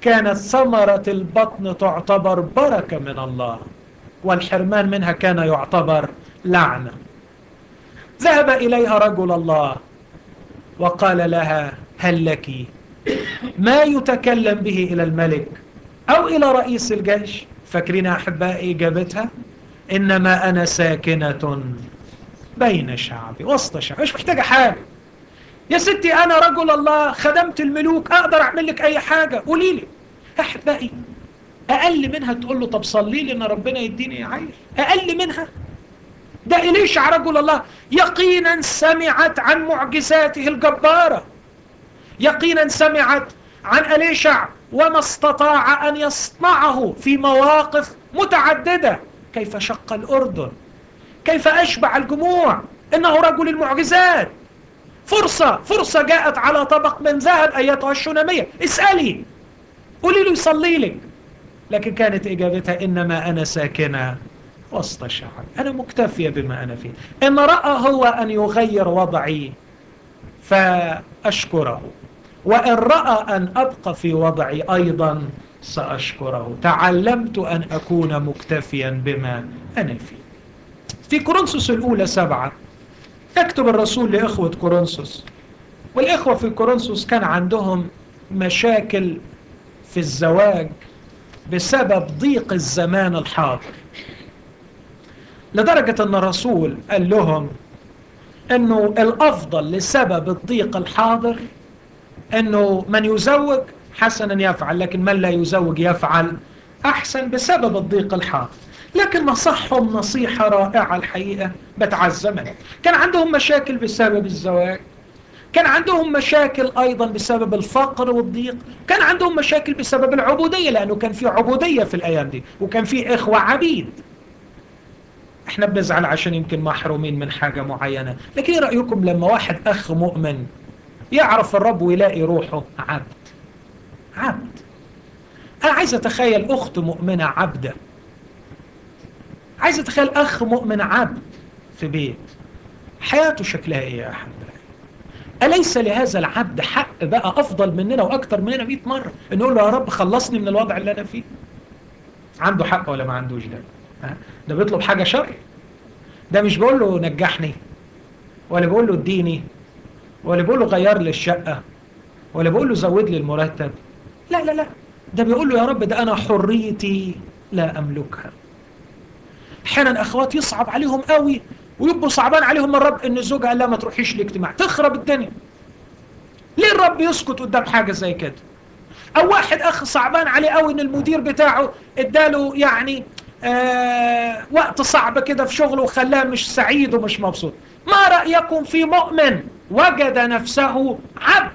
كانت ثمرة البطن تعتبر بركة من الله والحرمان منها كان يعتبر لعنة ذهب إليها رجل الله وقال لها هل لك ما يتكلم به إلى الملك أو إلى رئيس الجيش فاكرين أحبائي إجابتها إنما أنا ساكنة بين شعبي وسط شعبي مش محتاجة حاجة يا ستي أنا رجل الله خدمت الملوك أقدر أعمل لك أي حاجة قولي لي أحبائي أقل منها تقول له طب صلي لي إن ربنا يديني عيل أقل منها ده إليشع رجل الله يقينا سمعت عن معجزاته الجبارة يقينا سمعت عن أليشع وما استطاع أن يصنعه في مواقف متعددة كيف شق الأردن كيف أشبع الجموع إنه رجل المعجزات فرصة فرصة جاءت على طبق من ذهب أيتها الشنامية اسألي قولي له يصلي لك لكن كانت إجابتها إنما أنا ساكنة وسط الشعب أنا مكتفية بما أنا فيه إن رأى هو أن يغير وضعي فأشكره وإن رأى أن أبقى في وضعي أيضا سأشكره تعلمت أن أكون مكتفيا بما أنا فيه في كورنثوس الأولى سبعة يكتب الرسول لإخوة كورنثوس والإخوة في كورنثوس كان عندهم مشاكل في الزواج بسبب ضيق الزمان الحاضر لدرجة أن الرسول قال لهم أنه الأفضل لسبب الضيق الحاضر أنه من يزوج حسنا يفعل لكن من لا يزوج يفعل أحسن بسبب الضيق الحاضر لكن نصحهم نصيحة رائعة الحقيقة بتعزمنا كان عندهم مشاكل بسبب الزواج كان عندهم مشاكل أيضا بسبب الفقر والضيق كان عندهم مشاكل بسبب العبودية لأنه كان في عبودية في الأيام دي وكان في إخوة عبيد احنا بنزعل عشان يمكن محرومين من حاجة معينة لكن ايه رأيكم لما واحد أخ مؤمن يعرف الرب ويلاقي روحه عبد عبد أنا عايز أتخيل أخت مؤمنة عبدة عايز أتخيل أخ مؤمن عبد في بيت حياته شكلها إيه يا أحبائي أليس لهذا العبد حق بقى أفضل مننا وأكتر مننا 100 مرة نقول له يا رب خلصني من الوضع اللي أنا فيه عنده حق ولا ما عندوش ده ده بيطلب حاجة شر ده مش بيقول له نجحني ولا بيقول له اديني ولا بيقول له غير لي الشقة ولا بيقول له زود لي المرتب لا لا لا ده بيقول له يا رب ده أنا حريتي لا أملكها احيانا اخوات يصعب عليهم قوي ويبقوا صعبان عليهم الرب ان الزوجة قال لا ما تروحيش الاجتماع تخرب الدنيا ليه الرب يسكت قدام حاجة زي كده او واحد اخ صعبان عليه قوي ان المدير بتاعه اداله يعني آه وقت صعب كده في شغله وخلاه مش سعيد ومش مبسوط ما رأيكم في مؤمن وجد نفسه عبد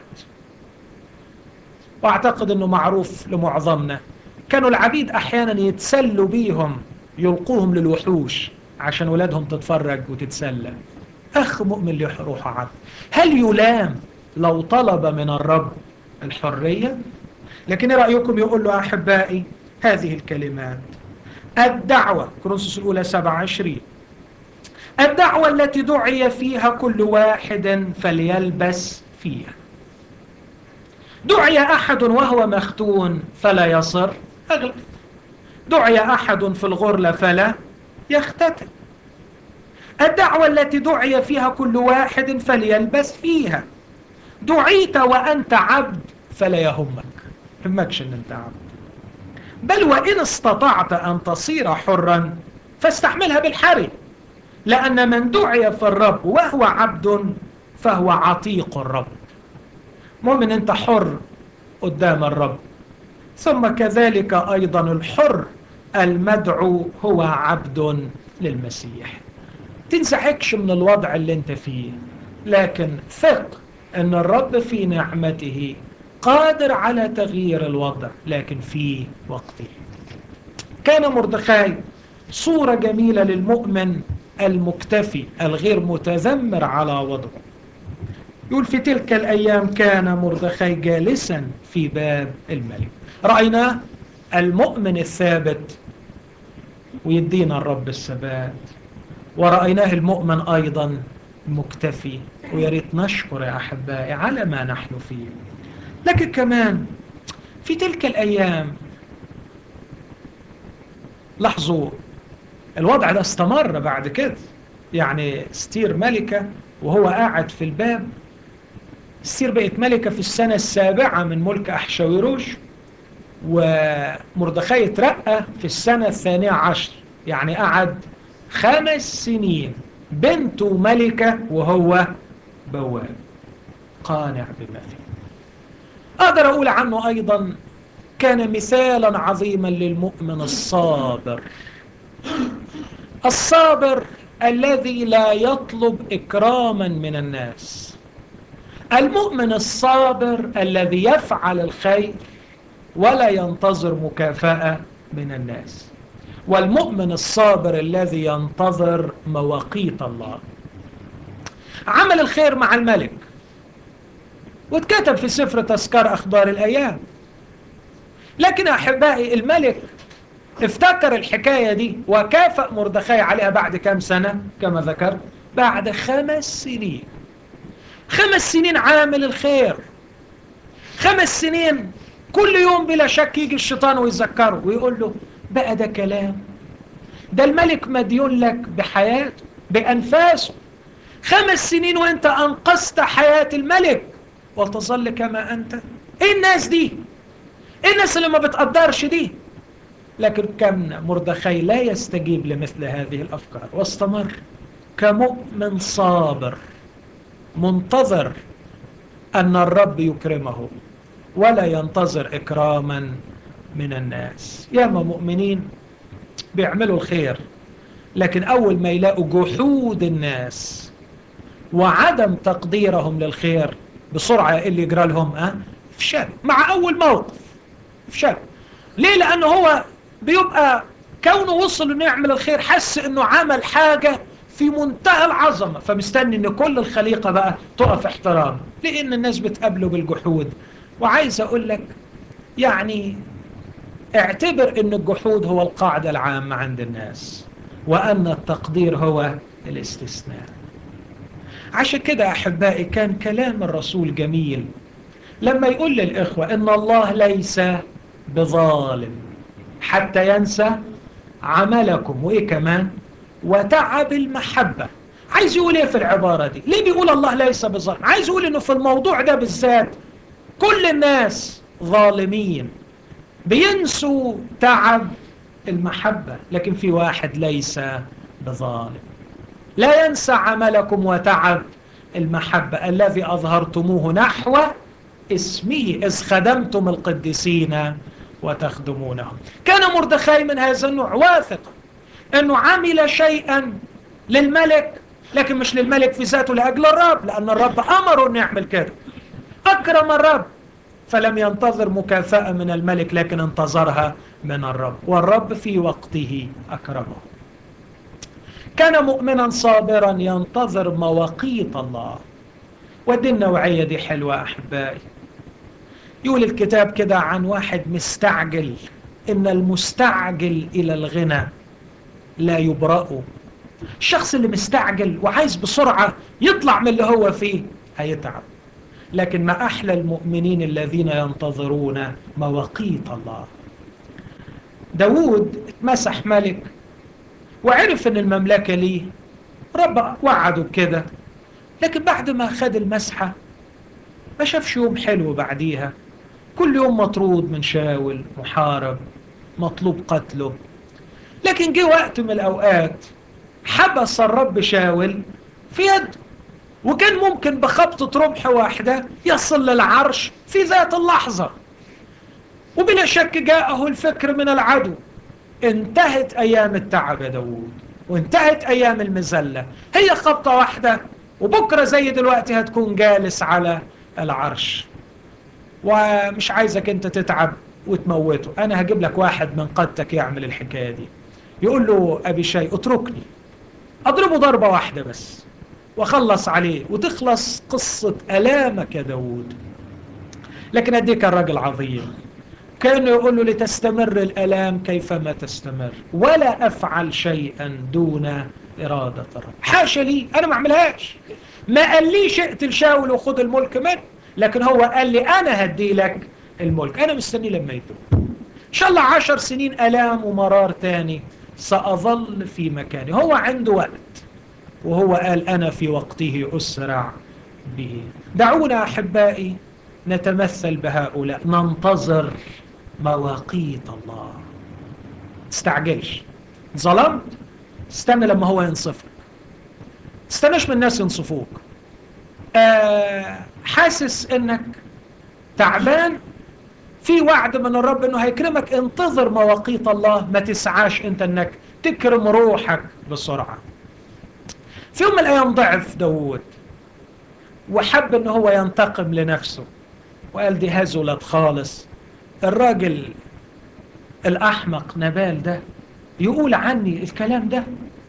واعتقد انه معروف لمعظمنا كانوا العبيد احيانا يتسلوا بيهم يلقوهم للوحوش عشان ولادهم تتفرج وتتسلى اخ مؤمن له روحه عبد هل يلام لو طلب من الرب الحرية لكن ايه رأيكم يقول له احبائي هذه الكلمات الدعوة كورنثوس الأولى 27 الدعوة التي دعي فيها كل واحد فليلبس فيها دعي أحد وهو مختون فلا يصر أغلب دعي أحد في الغرلة فلا يختتم الدعوة التي دعي فيها كل واحد فليلبس فيها دعيت وأنت عبد فلا يهمك همكش أن أنت عبد بل وإن استطعت أن تصير حرا فاستحملها بالحري لأن من دعي في الرب وهو عبد فهو عتيق الرب مؤمن أنت حر قدام الرب ثم كذلك أيضا الحر المدعو هو عبد للمسيح تنزعجش من الوضع اللي انت فيه لكن ثق ان الرب في نعمته قادر على تغيير الوضع لكن في وقته كان مردخاي صورة جميلة للمؤمن المكتفي الغير متذمر على وضعه يقول في تلك الأيام كان مردخاي جالسا في باب الملك رأيناه المؤمن الثابت ويدينا الرب الثبات ورأيناه المؤمن أيضا مكتفي وياريت نشكر يا أحبائي على ما نحن فيه لكن كمان في تلك الأيام لاحظوا الوضع ده استمر بعد كده يعني ستير ملكة وهو قاعد في الباب ستير بقت ملكة في السنة السابعة من ملك أحشاويروش ومردخي اترقى في السنة الثانية عشر يعني قعد خمس سنين بنته ملكة وهو بواب قانع بما فيه أقدر أقول عنه أيضا كان مثالا عظيما للمؤمن الصابر الصابر الذي لا يطلب إكراما من الناس المؤمن الصابر الذي يفعل الخير ولا ينتظر مكافأة من الناس والمؤمن الصابر الذي ينتظر مواقيت الله عمل الخير مع الملك واتكتب في سفر تذكار أخبار الأيام لكن أحبائي الملك افتكر الحكاية دي وكافأ مردخي عليها بعد كام سنة كما ذكرت بعد خمس سنين خمس سنين عامل الخير خمس سنين كل يوم بلا شك يجي الشيطان ويذكره ويقول له بقى ده كلام ده الملك مديون لك بحياته بأنفاسه خمس سنين وانت أنقذت حياة الملك وتظل كما أنت ايه الناس دي ايه الناس اللي ما بتقدرش دي لكن كان مردخي لا يستجيب لمثل هذه الأفكار واستمر كمؤمن صابر منتظر أن الرب يكرمه ولا ينتظر إكراما من الناس ياما مؤمنين بيعملوا الخير لكن أول ما يلاقوا جحود الناس وعدم تقديرهم للخير بسرعة اللي يجرى لهم أه؟ فشل مع أول موقف فشل ليه لأنه هو بيبقى كونه وصل انه يعمل الخير حس انه عمل حاجة في منتهى العظمة فمستني ان كل الخليقة بقى تقف احترام لان الناس بتقابله بالجحود وعايز اقول لك يعني اعتبر ان الجحود هو القاعدة العامة عند الناس وان التقدير هو الاستثناء عشان كده احبائي كان كلام الرسول جميل لما يقول للإخوة ان الله ليس بظالم حتى ينسى عملكم وإيه كمان وتعب المحبة عايز يقول إيه في العبارة دي ليه بيقول الله ليس بظالم عايز يقول إنه في الموضوع ده بالذات كل الناس ظالمين بينسوا تعب المحبة لكن في واحد ليس بظالم لا ينسى عملكم وتعب المحبة الذي أظهرتموه نحو اسمه إذ خدمتم القديسين وتخدمونهم كان مردخاي من هذا النوع واثق أنه عمل شيئا للملك لكن مش للملك في ذاته لأجل الرب لأن الرب أمره أن يعمل كده أكرم الرب فلم ينتظر مكافأة من الملك لكن انتظرها من الرب والرب في وقته أكرمه كان مؤمنا صابرا ينتظر مواقيت الله ودي النوعية دي حلوة أحبائي يقول الكتاب كده عن واحد مستعجل إن المستعجل إلى الغنى لا يبرأ الشخص اللي مستعجل وعايز بسرعة يطلع من اللي هو فيه هيتعب لكن ما أحلى المؤمنين الذين ينتظرون مواقيت الله داود اتمسح ملك وعرف ان المملكة ليه رب وعده بكده لكن بعد ما خد المسحة ما شافش يوم حلو بعديها كل يوم مطرود من شاول محارب مطلوب قتله لكن جه وقت من الأوقات حبس الرب شاول في يده وكان ممكن بخبطة رمح واحدة يصل للعرش في ذات اللحظة وبلا شك جاءه الفكر من العدو انتهت أيام التعب يا داوود وانتهت أيام المزلة هي خبطة واحدة وبكرة زي دلوقتي هتكون جالس على العرش ومش عايزك انت تتعب وتموته انا هجيب لك واحد من قدتك يعمل الحكاية دي يقول له ابي شيء اتركني اضربه ضربة واحدة بس وخلص عليه وتخلص قصة ألامك يا داود لكن أديك الرجل عظيم كانه يقول له لتستمر الألام كيفما تستمر ولا أفعل شيئا دون إرادة الرب حاشا لي أنا ما أعملهاش ما قال ليش اقتل شاول وخد الملك منه لكن هو قال لي أنا هدي لك الملك أنا مستني لما يتوب إن شاء الله عشر سنين ألام ومرار تاني سأظل في مكاني هو عنده وقت وهو قال أنا في وقته أسرع به دعونا أحبائي نتمثل بهؤلاء ننتظر مواقيت الله تستعجلش ظلمت استنى لما هو ينصفك تستناش من الناس ينصفوك آه حاسس انك تعبان في وعد من الرب انه هيكرمك انتظر مواقيت الله ما تسعاش انت انك تكرم روحك بسرعة في يوم من الايام ضعف داود وحب ان هو ينتقم لنفسه وقال دي هزلت خالص الراجل الاحمق نبال ده يقول عني الكلام ده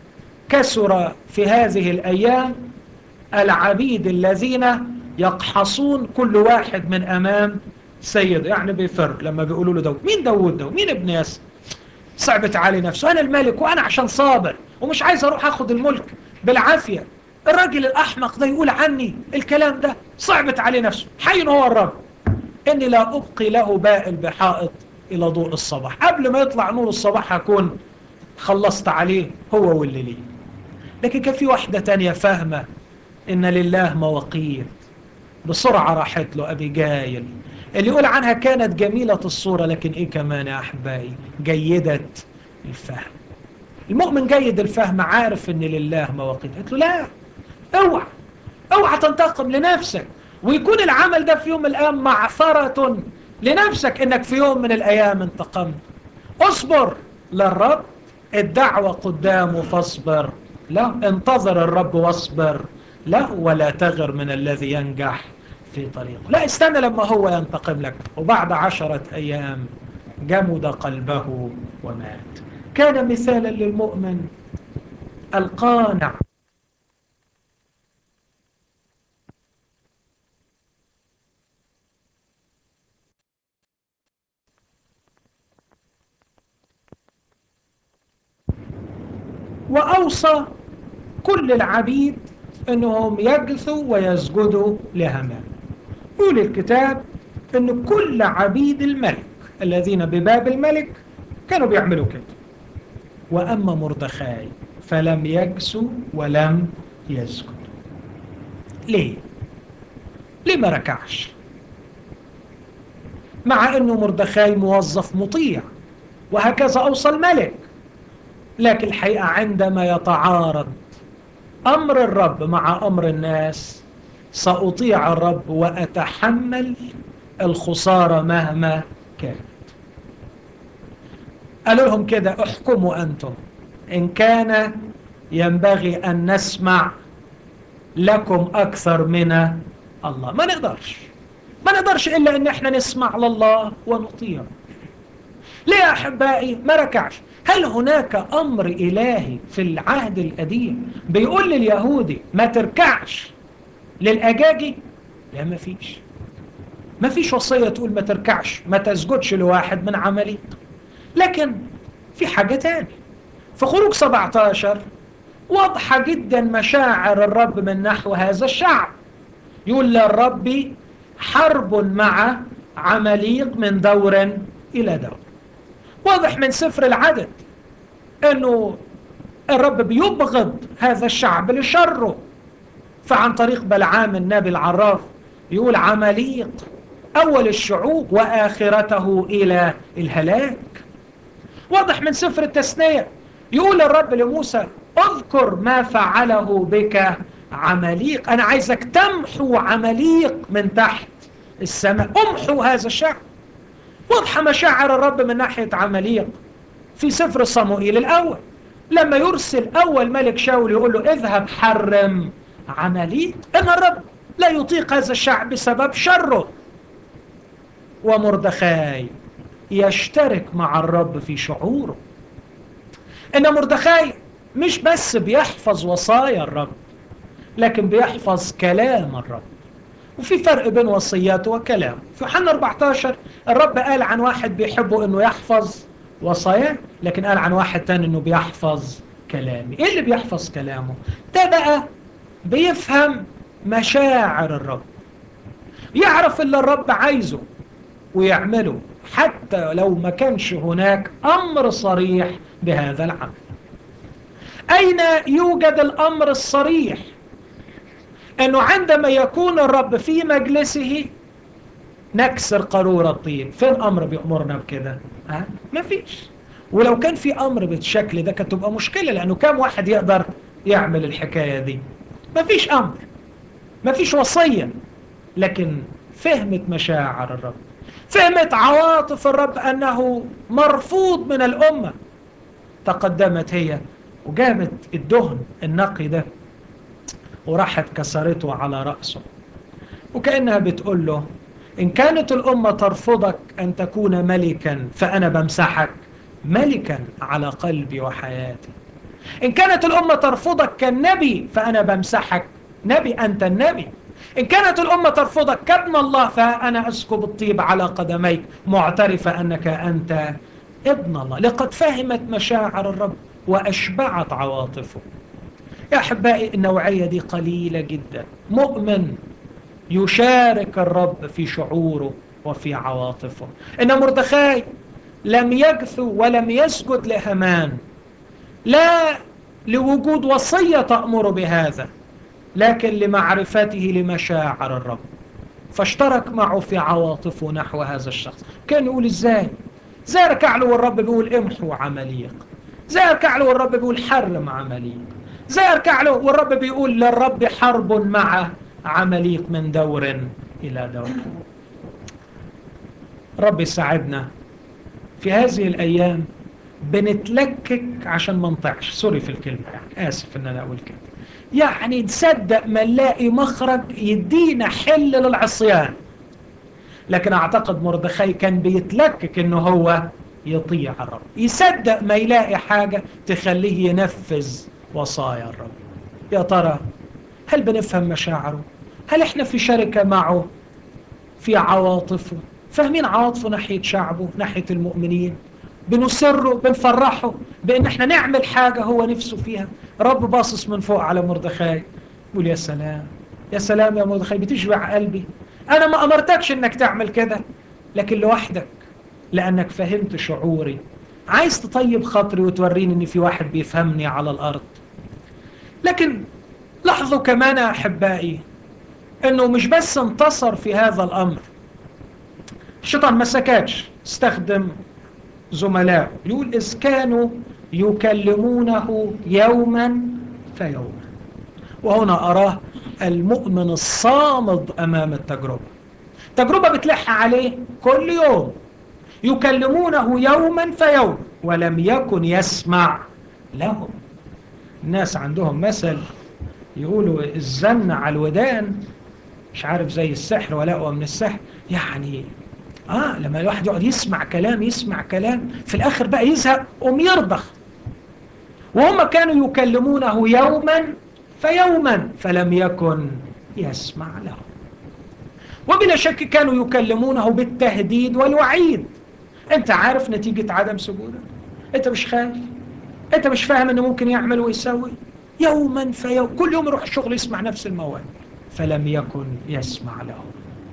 كسر في هذه الايام العبيد الذين يقحصون كل واحد من امام سيد يعني بيفر لما بيقولوا له داود مين داود ده مين ابن ياسر صعبت علي نفسه انا الملك وانا عشان صابر ومش عايز اروح اخد الملك بالعافيه الراجل الاحمق ده يقول عني الكلام ده صعبت علي نفسه حي هو الرب اني لا ابقي له بائل بحائط الى ضوء الصباح قبل ما يطلع نور الصباح هكون خلصت عليه هو واللي ليه لكن كان في واحده تانية فاهمه ان لله مواقيت بسرعه راحت له ابي جايل اللي يقول عنها كانت جميلة الصورة لكن ايه كمان يا احبائي جيدة الفهم المؤمن جيد الفهم عارف ان لله مواقيت قلت له لا اوعى اوعى تنتقم لنفسك ويكون العمل ده في يوم من الايام معثرة لنفسك انك في يوم من الايام انتقمت اصبر للرب الدعوة قدامه فاصبر لا انتظر الرب واصبر لا ولا تغر من الذي ينجح في طريقه لا استنى لما هو ينتقم لك وبعد عشرة أيام جمد قلبه ومات كان مثالا للمؤمن القانع وأوصى كل العبيد أنهم يجثوا ويسجدوا لهمان يقول الكتاب أن كل عبيد الملك الذين بباب الملك كانوا بيعملوا كده وأما مردخاي فلم يجسوا ولم يسجد ليه؟ ليه ما ركعش؟ مع أنه مردخاي موظف مطيع وهكذا أوصى الملك لكن الحقيقة عندما يتعارض أمر الرب مع أمر الناس سأطيع الرب وأتحمل الخسارة مهما كانت قالوا لهم كده احكموا أنتم إن كان ينبغي أن نسمع لكم أكثر من الله ما نقدرش ما نقدرش إلا أن احنا نسمع لله ونطيع ليه يا أحبائي ما ركعش هل هناك أمر إلهي في العهد القديم بيقول لليهودي ما تركعش للأجاجي لا ما فيش ما فيش وصية تقول ما تركعش ما تسجدش لواحد من عملي لكن في حاجة تاني في خروج 17 واضحة جدا مشاعر الرب من نحو هذا الشعب يقول للرب حرب مع عمليق من دور إلى دور واضح من سفر العدد أنه الرب بيبغض هذا الشعب لشره فعن طريق بلعام النبي العراف يقول عمليق أول الشعوب وآخرته إلى الهلاك واضح من سفر التثنية يقول الرب لموسى اذكر ما فعله بك عمليق أنا عايزك تمحو عمليق من تحت السماء امحو هذا الشعب واضحة مشاعر الرب من ناحية عمليق في سفر صموئيل الأول لما يرسل أول ملك شاول يقول له اذهب حرم عمليق إن الرب لا يطيق هذا الشعب بسبب شره ومردخاي يشترك مع الرب في شعوره إن مردخاي مش بس بيحفظ وصايا الرب لكن بيحفظ كلام الرب وفي فرق بين وصياته وكلامه في يوحنا 14 الرب قال عن واحد بيحبه انه يحفظ وصاياه لكن قال عن واحد تاني انه بيحفظ كلامي ايه اللي بيحفظ كلامه ده بقى بيفهم مشاعر الرب يعرف اللي الرب عايزه ويعمله حتى لو ما كانش هناك أمر صريح بهذا العمل أين يوجد الأمر الصريح أنه عندما يكون الرب في مجلسه نكسر قارورة الطين فين أمر بيأمرنا بكده ها؟ ما فيش ولو كان في أمر بالشكل ده كانت تبقى مشكلة لأنه كم واحد يقدر يعمل الحكاية دي ما فيش أمر ما فيش وصية لكن فهمت مشاعر الرب فهمت عواطف الرب أنه مرفوض من الأمة تقدمت هي وجابت الدهن النقي ده وراحت كسرته على رأسه وكأنها بتقول له إن كانت الأمة ترفضك أن تكون ملكا فأنا بمسحك ملكا على قلبي وحياتي إن كانت الأمة ترفضك كالنبي فأنا بمسحك نبي أنت النبي إن كانت الأمة ترفضك كابن الله فأنا أسكب الطيب على قدميك معترفة أنك أنت ابن الله لقد فهمت مشاعر الرب وأشبعت عواطفه يا أحبائي النوعية دي قليلة جدا مؤمن يشارك الرب في شعوره وفي عواطفه إن مردخاي لم يجثو ولم يسجد لهمان لا لوجود وصية تأمر بهذا لكن لمعرفته لمشاعر الرب فاشترك معه في عواطفه نحو هذا الشخص كان يقول ازاي زي ركع له والرب بيقول امحو عمليق زي ركع له والرب بيقول حرم عمليق زي ركع له والرب بيقول للرب حرب مع عمليق من دور إلى دور رب يساعدنا في هذه الأيام بنتلكك عشان ما نطيعش سوري في الكلمة يعني آسف إن أنا أقول كده يعني تصدق ما نلاقي مخرج يدينا حل للعصيان لكن أعتقد مردخي كان بيتلكك إنه هو يطيع الرب يصدق ما يلاقي حاجة تخليه ينفذ وصايا الرب يا ترى هل بنفهم مشاعره هل احنا في شركة معه في عواطفه فاهمين عواطفه ناحية شعبه ناحية المؤمنين بنسره بنفرحه بان احنا نعمل حاجة هو نفسه فيها رب باصص من فوق على مردخاي يقول يا سلام يا سلام يا مردخاي بتشبع قلبي انا ما امرتكش انك تعمل كده لكن لوحدك لانك فهمت شعوري عايز تطيب خاطري وتوريني ان في واحد بيفهمني على الارض لكن لاحظوا كمان يا احبائي انه مش بس انتصر في هذا الامر الشيطان ما سكتش استخدم زملائه يقول إذ كانوا يكلمونه يوما فيوما وهنا أراه المؤمن الصامد أمام التجربة تجربة بتلح عليه كل يوم يكلمونه يوما فيوم ولم يكن يسمع لهم الناس عندهم مثل يقولوا الزن على الودان مش عارف زي السحر ولا هو من السحر يعني آه لما الواحد يقعد يسمع كلام يسمع كلام في الآخر بقى يزهق قوم يرضخ وهم كانوا يكلمونه يوما فيوما فلم يكن يسمع له وبلا شك كانوا يكلمونه بالتهديد والوعيد انت عارف نتيجة عدم سجودك انت مش خايف انت مش فاهم انه ممكن يعمل ويسوي يوما فيوم كل يوم يروح الشغل يسمع نفس المواد فلم يكن يسمع له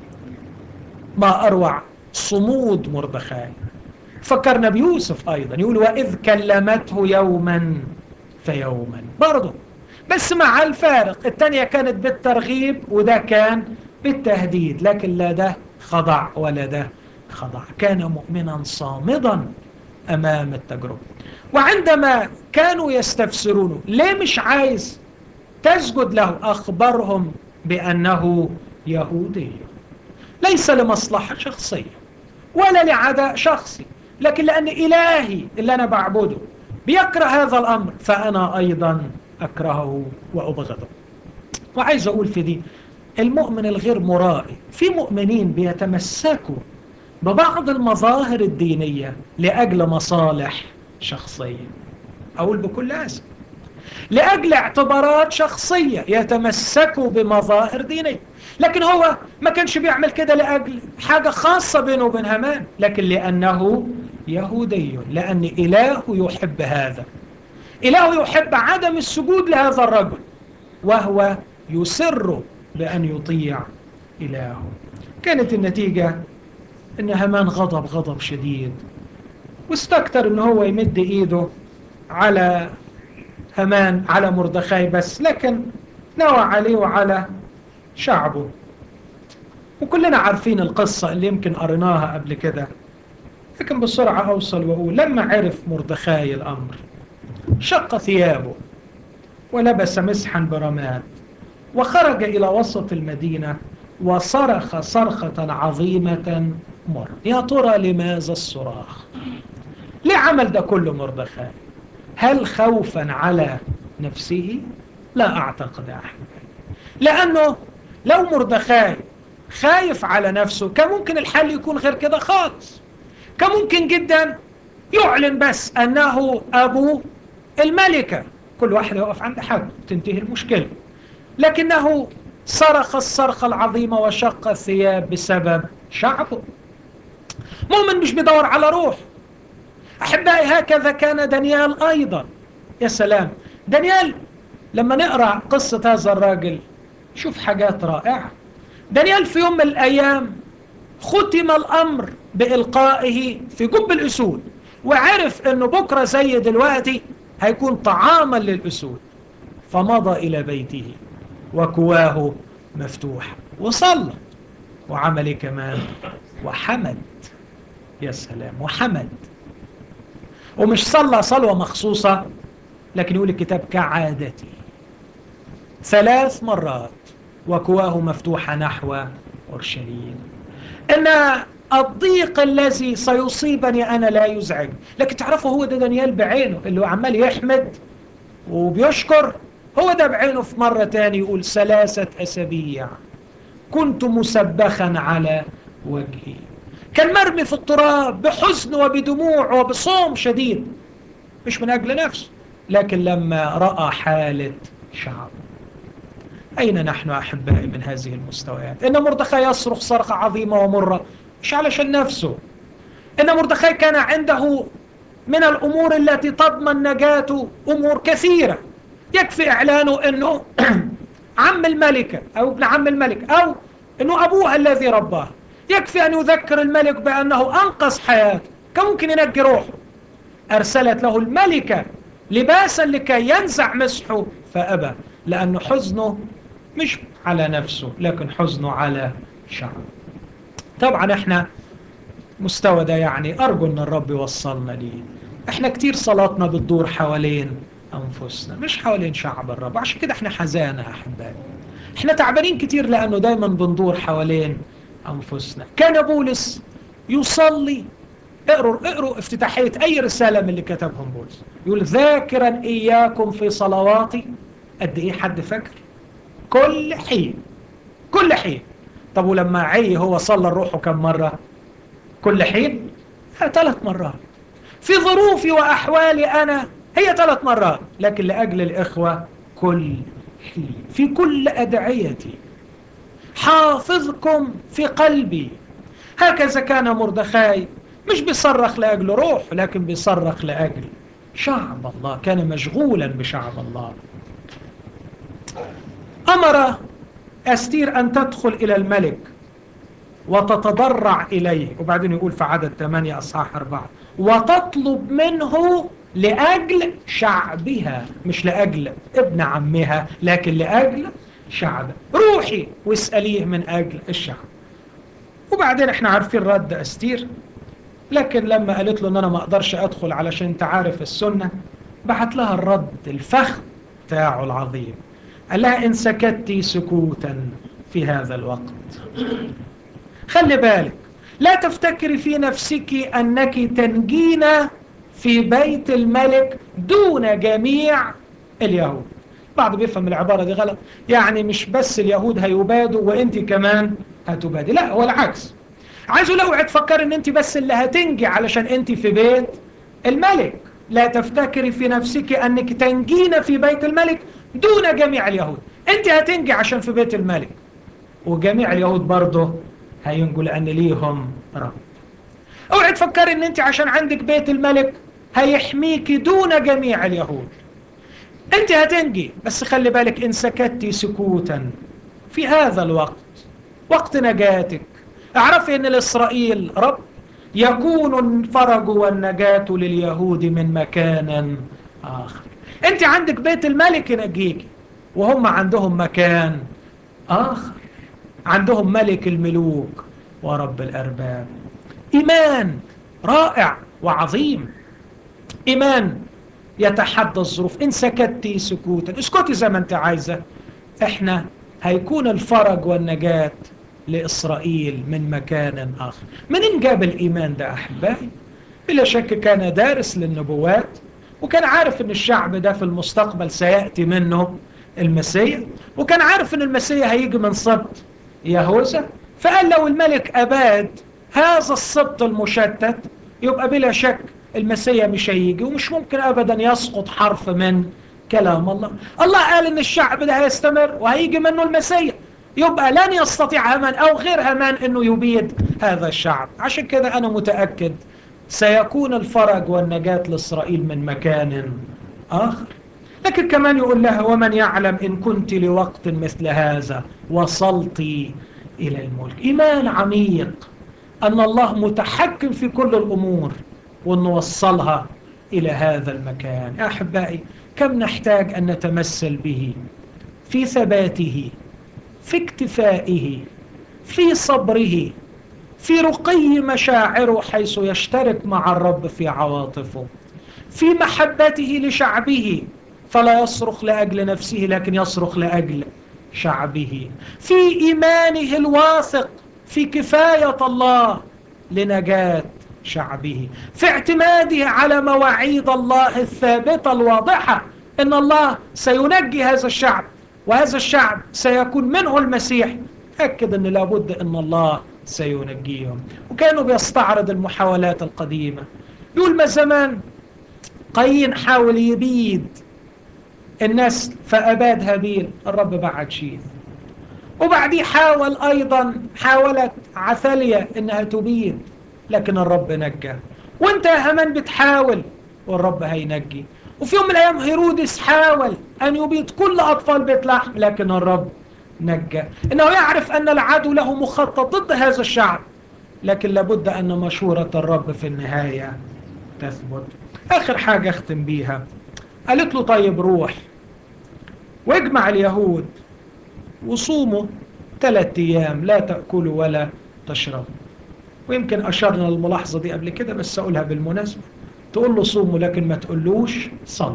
ما أروع صمود مردخاي فكرنا بيوسف أيضا يقول وإذ كلمته يوما فيوما برضه بس مع الفارق الثانية كانت بالترغيب وده كان بالتهديد لكن لا ده خضع ولا ده خضع كان مؤمنا صامدا أمام التجربة وعندما كانوا يستفسرونه ليه مش عايز تسجد له أخبرهم بأنه يهودي ليس لمصلحة شخصية ولا لعداء شخصي لكن لأن إلهي اللي أنا بعبده بيكره هذا الأمر فأنا أيضا أكرهه وأبغضه وعايز أقول في دي المؤمن الغير مرائي في مؤمنين بيتمسكوا ببعض المظاهر الدينية لأجل مصالح شخصية أقول بكل أسف لأجل اعتبارات شخصية يتمسكوا بمظاهر دينية لكن هو ما كانش بيعمل كده لأجل حاجة خاصة بينه وبين هامان لكن لأنه يهودي لأن إله يحب هذا إله يحب عدم السجود لهذا الرجل وهو يسر بأن يطيع إلهه كانت النتيجة ان هامان غضب غضب شديد واستكتر ان هو يمد ايده على هامان على مردخاي بس لكن نوى عليه وعلى شعبه وكلنا عارفين القصة اللي يمكن قريناها قبل كده لكن بسرعة أوصل وأقول لما عرف مردخاي الأمر شق ثيابه ولبس مسحا برماد وخرج إلى وسط المدينة وصرخ صرخة عظيمة مر يا ترى لماذا الصراخ ليه عمل ده كله مردخاي هل خوفا على نفسه لا أعتقد أحد لأنه لو مردخاي خايف على نفسه كان ممكن الحل يكون غير كده خالص كان ممكن جدا يعلن بس أنه أبو الملكة كل واحد يقف عند حد تنتهي المشكلة لكنه صرخ الصرخة العظيمة وشق الثياب بسبب شعبه مؤمن مش بيدور على روح أحبائي هكذا كان دانيال أيضا يا سلام دانيال لما نقرأ قصة هذا الراجل شوف حاجات رائعة دانيال في يوم من الأيام ختم الأمر بإلقائه في جب الأسود وعرف أنه بكرة زي دلوقتي هيكون طعاما للأسود فمضى إلى بيته وكواه مفتوح وصلى وعمل إيه كمان وحمد يا سلام وحمد ومش صلى صلوة مخصوصة لكن يقول الكتاب كعادتي ثلاث مرات وكواه مفتوحة نحو أورشليم إن الضيق الذي سيصيبني أنا لا يزعج لكن تعرفوا هو ده دانيال بعينه اللي هو عمال يحمد وبيشكر هو ده بعينه في مرة تاني يقول ثلاثة أسابيع كنت مسبخا على وجهي كان مرمي في التراب بحزن وبدموع وبصوم شديد مش من أجل نفسه لكن لما رأى حالة شعب أين نحن أحبائي من هذه المستويات إن مردخاي يصرخ صرخة عظيمة ومرة مش علشان نفسه إن مردخاي كان عنده من الأمور التي تضمن نجاته أمور كثيرة يكفي إعلانه أنه عم الملكة أو ابن عم الملك أو أنه أبوها الذي رباه يكفي أن يذكر الملك بأنه أنقذ حياته كان ممكن ينجي روحه أرسلت له الملكة لباسا لكي ينزع مسحه فأبى لأنه حزنه مش على نفسه لكن حزنه على شعب طبعا احنا مستوى ده يعني أرجو أن الرب يوصلنا ليه احنا كتير صلاتنا بتدور حوالين أنفسنا مش حوالين شعب الرب عشان كده احنا حزانة أحبائي احنا تعبانين كتير لأنه دايما بندور حوالين أنفسنا كان بولس يصلي اقروا اقروا افتتاحية أي رسالة من اللي كتبهم بولس يقول ذاكرا إياكم في صلواتي قد إيه حد فاكر كل حين كل حين طب ولما عي هو صلى الروح كم مرة كل حين ثلاث مرات في ظروفي وأحوالي أنا هي ثلاث مرات لكن لأجل الإخوة كل حين في كل أدعيتي حافظكم في قلبي هكذا كان مردخاي مش بيصرخ لأجل روح لكن بيصرخ لأجل شعب الله كان مشغولا بشعب الله أمر أستير أن تدخل إلى الملك وتتضرع إليه وبعدين يقول في عدد 8 أصحاح 4 وتطلب منه لأجل شعبها مش لأجل ابن عمها لكن لأجل شعبه روحي واسأليه من أجل الشعب وبعدين احنا عارفين رد أستير لكن لما قالت له ان انا ما اقدرش ادخل علشان انت عارف السنة بعت لها الرد الفخ بتاعه العظيم قال لها ان سكتي سكوتا في هذا الوقت خلي بالك لا تفتكري في نفسك انك تنجين في بيت الملك دون جميع اليهود بعض بيفهم العبارة دي غلط يعني مش بس اليهود هيبادوا وانت كمان هتبادي لا هو العكس عايزه لو تفكر ان انت بس اللي هتنجي علشان انت في بيت الملك لا تفتكري في نفسك انك تنجين في بيت الملك دون جميع اليهود انت هتنجي عشان في بيت الملك وجميع اليهود برضه هينجوا لان ليهم رب اوعي تفكري ان انت عشان عندك بيت الملك هيحميك دون جميع اليهود انت هتنجي بس خلي بالك ان سكتي سكوتا في هذا الوقت وقت نجاتك اعرفي ان الاسرائيل رب يكون الفرج والنجاة لليهود من مكان آخر انت عندك بيت الملك ينجيك وهم عندهم مكان آخر عندهم ملك الملوك ورب الأرباب إيمان رائع وعظيم إيمان يتحدى الظروف إن سكتي سكوتا اسكتي زي ما أنت عايزة إحنا هيكون الفرج والنجاة لإسرائيل من مكان آخر منين جاب الإيمان ده أحبائي بلا شك كان دارس للنبوات وكان عارف أن الشعب ده في المستقبل سيأتي منه المسيح وكان عارف أن المسيح هيجي من سبط يهوذا فقال لو الملك أباد هذا السبط المشتت يبقى بلا شك المسيح مش هيجي ومش ممكن أبدا يسقط حرف من كلام الله الله قال ان الشعب ده هيستمر وهيجي منه المسيح يبقى لن يستطيع همان أو غير همان أنه يبيد هذا الشعب عشان كده أنا متأكد سيكون الفرج والنجاة لإسرائيل من مكان آخر لكن كمان يقول لها ومن يعلم إن كنت لوقت مثل هذا وصلت إلى الملك إيمان عميق أن الله متحكم في كل الأمور وأن وصلها إلى هذا المكان يا أحبائي كم نحتاج أن نتمثل به في ثباته في اكتفائه في صبره في رقي مشاعره حيث يشترك مع الرب في عواطفه في محبته لشعبه فلا يصرخ لأجل نفسه لكن يصرخ لأجل شعبه في إيمانه الواثق في كفاية الله لنجاة شعبه في اعتماده على مواعيد الله الثابتة الواضحة إن الله سينجي هذا الشعب وهذا الشعب سيكون منه المسيح أكد أن لابد أن الله سينجيهم وكانوا بيستعرض المحاولات القديمة يقول ما زمان قايين حاول يبيد النسل فأباد هابيل الرب بعد شيء وبعديه حاول أيضا حاولت عثالية إنها تبيد لكن الرب نجى وانت يا همان بتحاول والرب هينجي وفي يوم من الأيام هيرودس حاول أن يبيد كل أطفال بيت لحم لكن الرب نجى إنه يعرف أن العدو له مخطط ضد هذا الشعب لكن لابد أن مشورة الرب في النهاية تثبت آخر حاجة أختم بيها قالت له طيب روح واجمع اليهود وصوموا ثلاثة أيام لا تأكلوا ولا تشربوا ويمكن أشرنا للملاحظة دي قبل كده بس أقولها بالمناسبة تقول له صوموا لكن ما تقولوش صلوا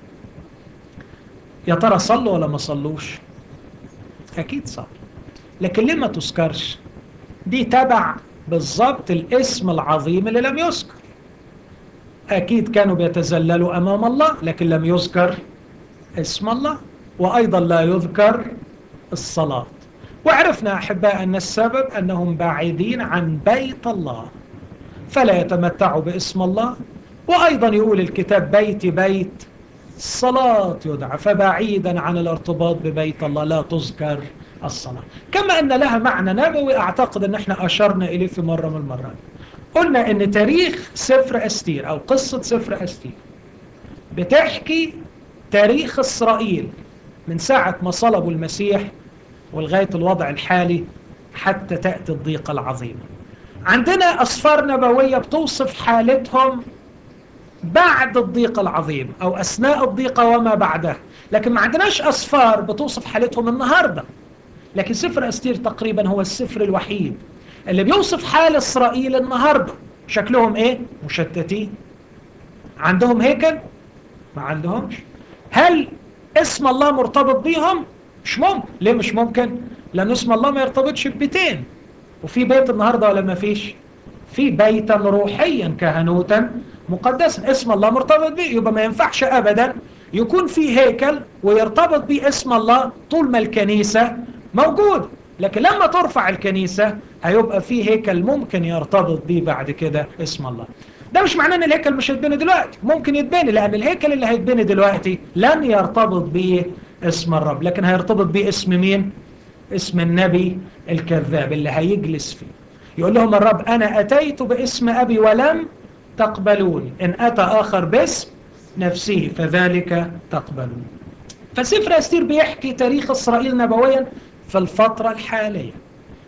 يا ترى صلوا ولا ما صلوش أكيد صلوا لكن ليه ما تذكرش دي تبع بالضبط الاسم العظيم اللي لم يذكر أكيد كانوا بيتزللوا أمام الله لكن لم يذكر اسم الله وأيضا لا يذكر الصلاة وعرفنا أحباء أن السبب أنهم بعيدين عن بيت الله فلا يتمتعوا باسم الله وأيضا يقول الكتاب بيت بيت الصلاة يدعى فبعيدا عن الارتباط ببيت الله لا تذكر الصلاة كما أن لها معنى نبوي أعتقد أن احنا أشرنا إليه في مرة من المرات قلنا أن تاريخ سفر أستير أو قصة سفر أستير بتحكي تاريخ إسرائيل من ساعة ما صلبوا المسيح ولغاية الوضع الحالي حتى تأتي الضيقة العظيمة عندنا أسفار نبوية بتوصف حالتهم بعد الضيقة العظيمة أو أثناء الضيقة وما بعدها لكن ما عندناش أسفار بتوصف حالتهم النهاردة لكن سفر أستير تقريبا هو السفر الوحيد اللي بيوصف حال إسرائيل النهاردة شكلهم إيه؟ مشتتين عندهم هيكل؟ ما عندهمش هل اسم الله مرتبط بيهم؟ مش ممكن ليه مش ممكن؟ لأن اسم الله ما يرتبطش ببيتين وفي بيت النهاردة ولا ما فيش؟ في بيتا روحيا كهنوتا مقدسا اسم الله مرتبط به يبقى ما ينفعش أبدا يكون في هيكل ويرتبط به اسم الله طول ما الكنيسة موجود لكن لما ترفع الكنيسة هيبقى في هيكل ممكن يرتبط به بعد كده اسم الله ده مش معناه ان الهيكل مش هيتبني دلوقتي ممكن يتبني لان الهيكل اللي هيتبني دلوقتي لن يرتبط به اسم الرب لكن هيرتبط به اسم مين اسم النبي الكذاب اللي هيجلس فيه يقول لهم الرب انا اتيت باسم ابي ولم تقبلوني ان اتى اخر باسم نفسه فذلك تقبلون فسفر استير بيحكي تاريخ اسرائيل نبويا في الفترة الحالية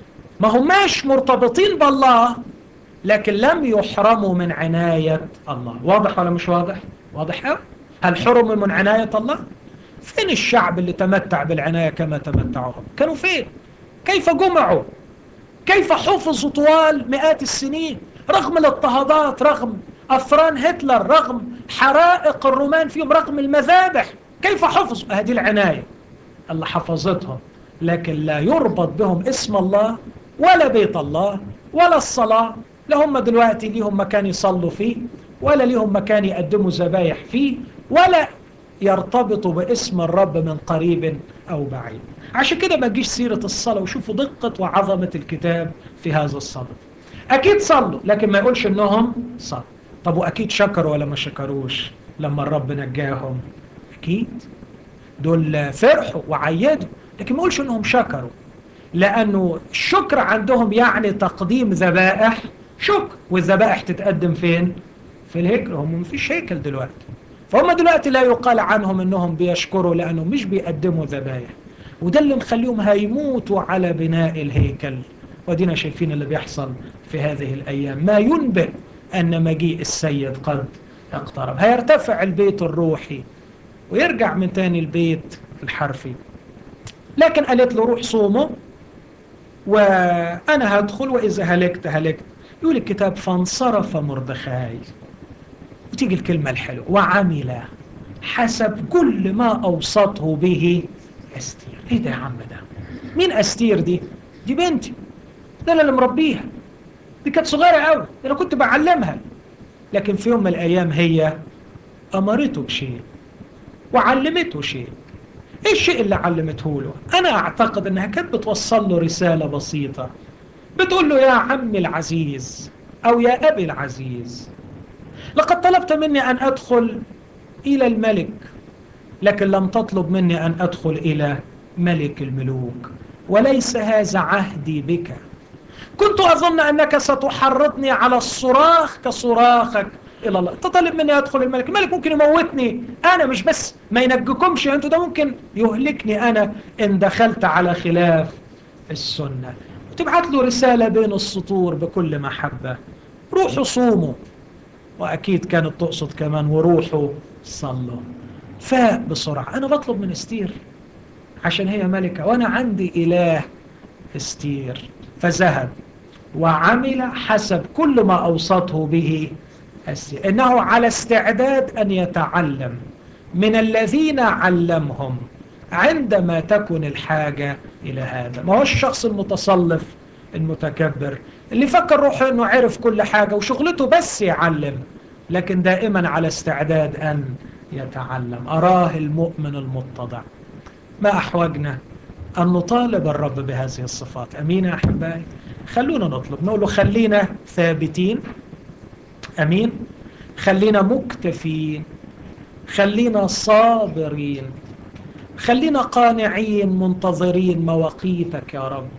ما هماش مرتبطين بالله لكن لم يحرموا من عناية الله واضح ولا مش واضح واضح أو هل حرموا من عناية الله فين الشعب اللي تمتع بالعناية كما تمتعوا كانوا فين كيف جمعوا كيف حفظوا طوال مئات السنين رغم الاضطهادات رغم أفران هتلر رغم حرائق الرومان فيهم رغم المذابح كيف حفظوا هذه العناية اللي حفظتهم لكن لا يربط بهم اسم الله ولا بيت الله ولا الصلاة لا هم دلوقتي ليهم مكان يصلوا فيه ولا ليهم مكان يقدموا ذبايح فيه ولا يرتبطوا باسم الرب من قريب أو بعيد عشان كده ما تجيش سيرة الصلاة وشوفوا دقة وعظمة الكتاب في هذا الصدد أكيد صلوا لكن ما يقولش إنهم صلوا طب وأكيد شكروا ولا ما شكروش لما الرب نجاهم أكيد دول فرحوا وعيدوا لكن ما يقولش إنهم شكروا لأنه الشكر عندهم يعني تقديم ذبائح شكر والذبائح تتقدم فين؟ في الهيكل هم مفيش هيكل دلوقتي فهم دلوقتي لا يقال عنهم انهم بيشكروا لانهم مش بيقدموا ذبايح وده اللي مخليهم هيموتوا على بناء الهيكل ودينا شايفين اللي بيحصل في هذه الايام ما ينبئ ان مجيء السيد قد اقترب هيرتفع البيت الروحي ويرجع من تاني البيت الحرفي لكن قالت له روح صومه وانا هدخل واذا هلكت هلكت يقول الكتاب فانصرف مردخاي وتيجي الكلمة الحلوة وعمل حسب كل ما أوصته به أستير إيه ده يا عم ده مين أستير دي دي بنتي ده اللي مربيها دي كانت صغيرة قوي أنا كنت بعلمها لكن في يوم من الأيام هي أمرته بشيء وعلمته شيء ايه الشيء اللي علمته له انا اعتقد انها كانت بتوصل له رسالة بسيطة بتقول له يا عمي العزيز او يا ابي العزيز لقد طلبت مني أن أدخل إلى الملك لكن لم تطلب مني أن أدخل إلى ملك الملوك وليس هذا عهدي بك كنت أظن أنك ستحرضني على الصراخ كصراخك إلى الله تطلب مني أدخل الملك الملك ممكن يموتني أنا مش بس ما ينجكمش أنتوا ده ممكن يهلكني أنا إن دخلت على خلاف السنة وتبعت له رسالة بين السطور بكل محبة روحوا صوموا وأكيد كانت تقصد كمان وروحوا صلوا فاق بسرعة أنا بطلب من استير عشان هي ملكة وأنا عندي إله استير فذهب وعمل حسب كل ما أوصته به استير إنه على استعداد أن يتعلم من الذين علمهم عندما تكن الحاجة إلى هذا ما هو الشخص المتصلف المتكبر اللي فكر روحه أنه عرف كل حاجة وشغلته بس يعلم لكن دائما على استعداد أن يتعلم أراه المؤمن المتضع ما أحوجنا أن نطالب الرب بهذه الصفات أمين يا أحبائي خلونا نطلب نقول له خلينا ثابتين أمين خلينا مكتفين خلينا صابرين خلينا قانعين منتظرين مواقيتك يا رب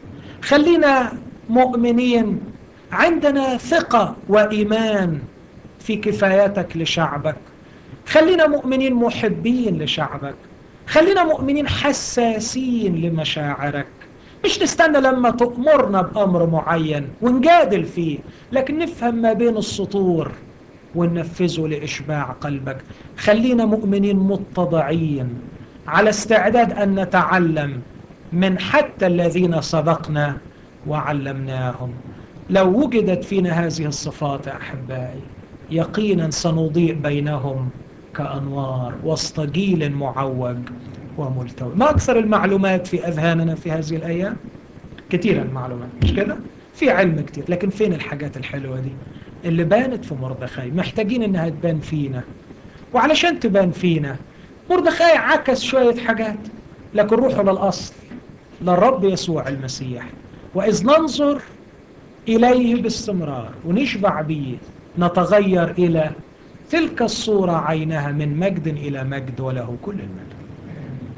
خلينا مؤمنين عندنا ثقة وإيمان في كفايتك لشعبك خلينا مؤمنين محبين لشعبك خلينا مؤمنين حساسين لمشاعرك مش نستنى لما تأمرنا بأمر معين ونجادل فيه لكن نفهم ما بين السطور وننفذه لإشباع قلبك خلينا مؤمنين متضعين على استعداد أن نتعلم من حتى الذين سبقنا وعلمناهم لو وجدت فينا هذه الصفات أحبائي يقينا سنضيء بينهم كأنوار وسط جيل معوج وملتوي ما أكثر المعلومات في أذهاننا في هذه الأيام كثيرا المعلومات مش كده في علم كتير لكن فين الحاجات الحلوة دي اللي بانت في مردخاي محتاجين انها تبان فينا وعلشان تبان فينا مردخاي عكس شوية حاجات لكن روحوا للأصل للرب يسوع المسيح وإذ ننظر إليه باستمرار ونشبع به نتغير إلى تلك الصورة عينها من مجد إلى مجد وله كل المجد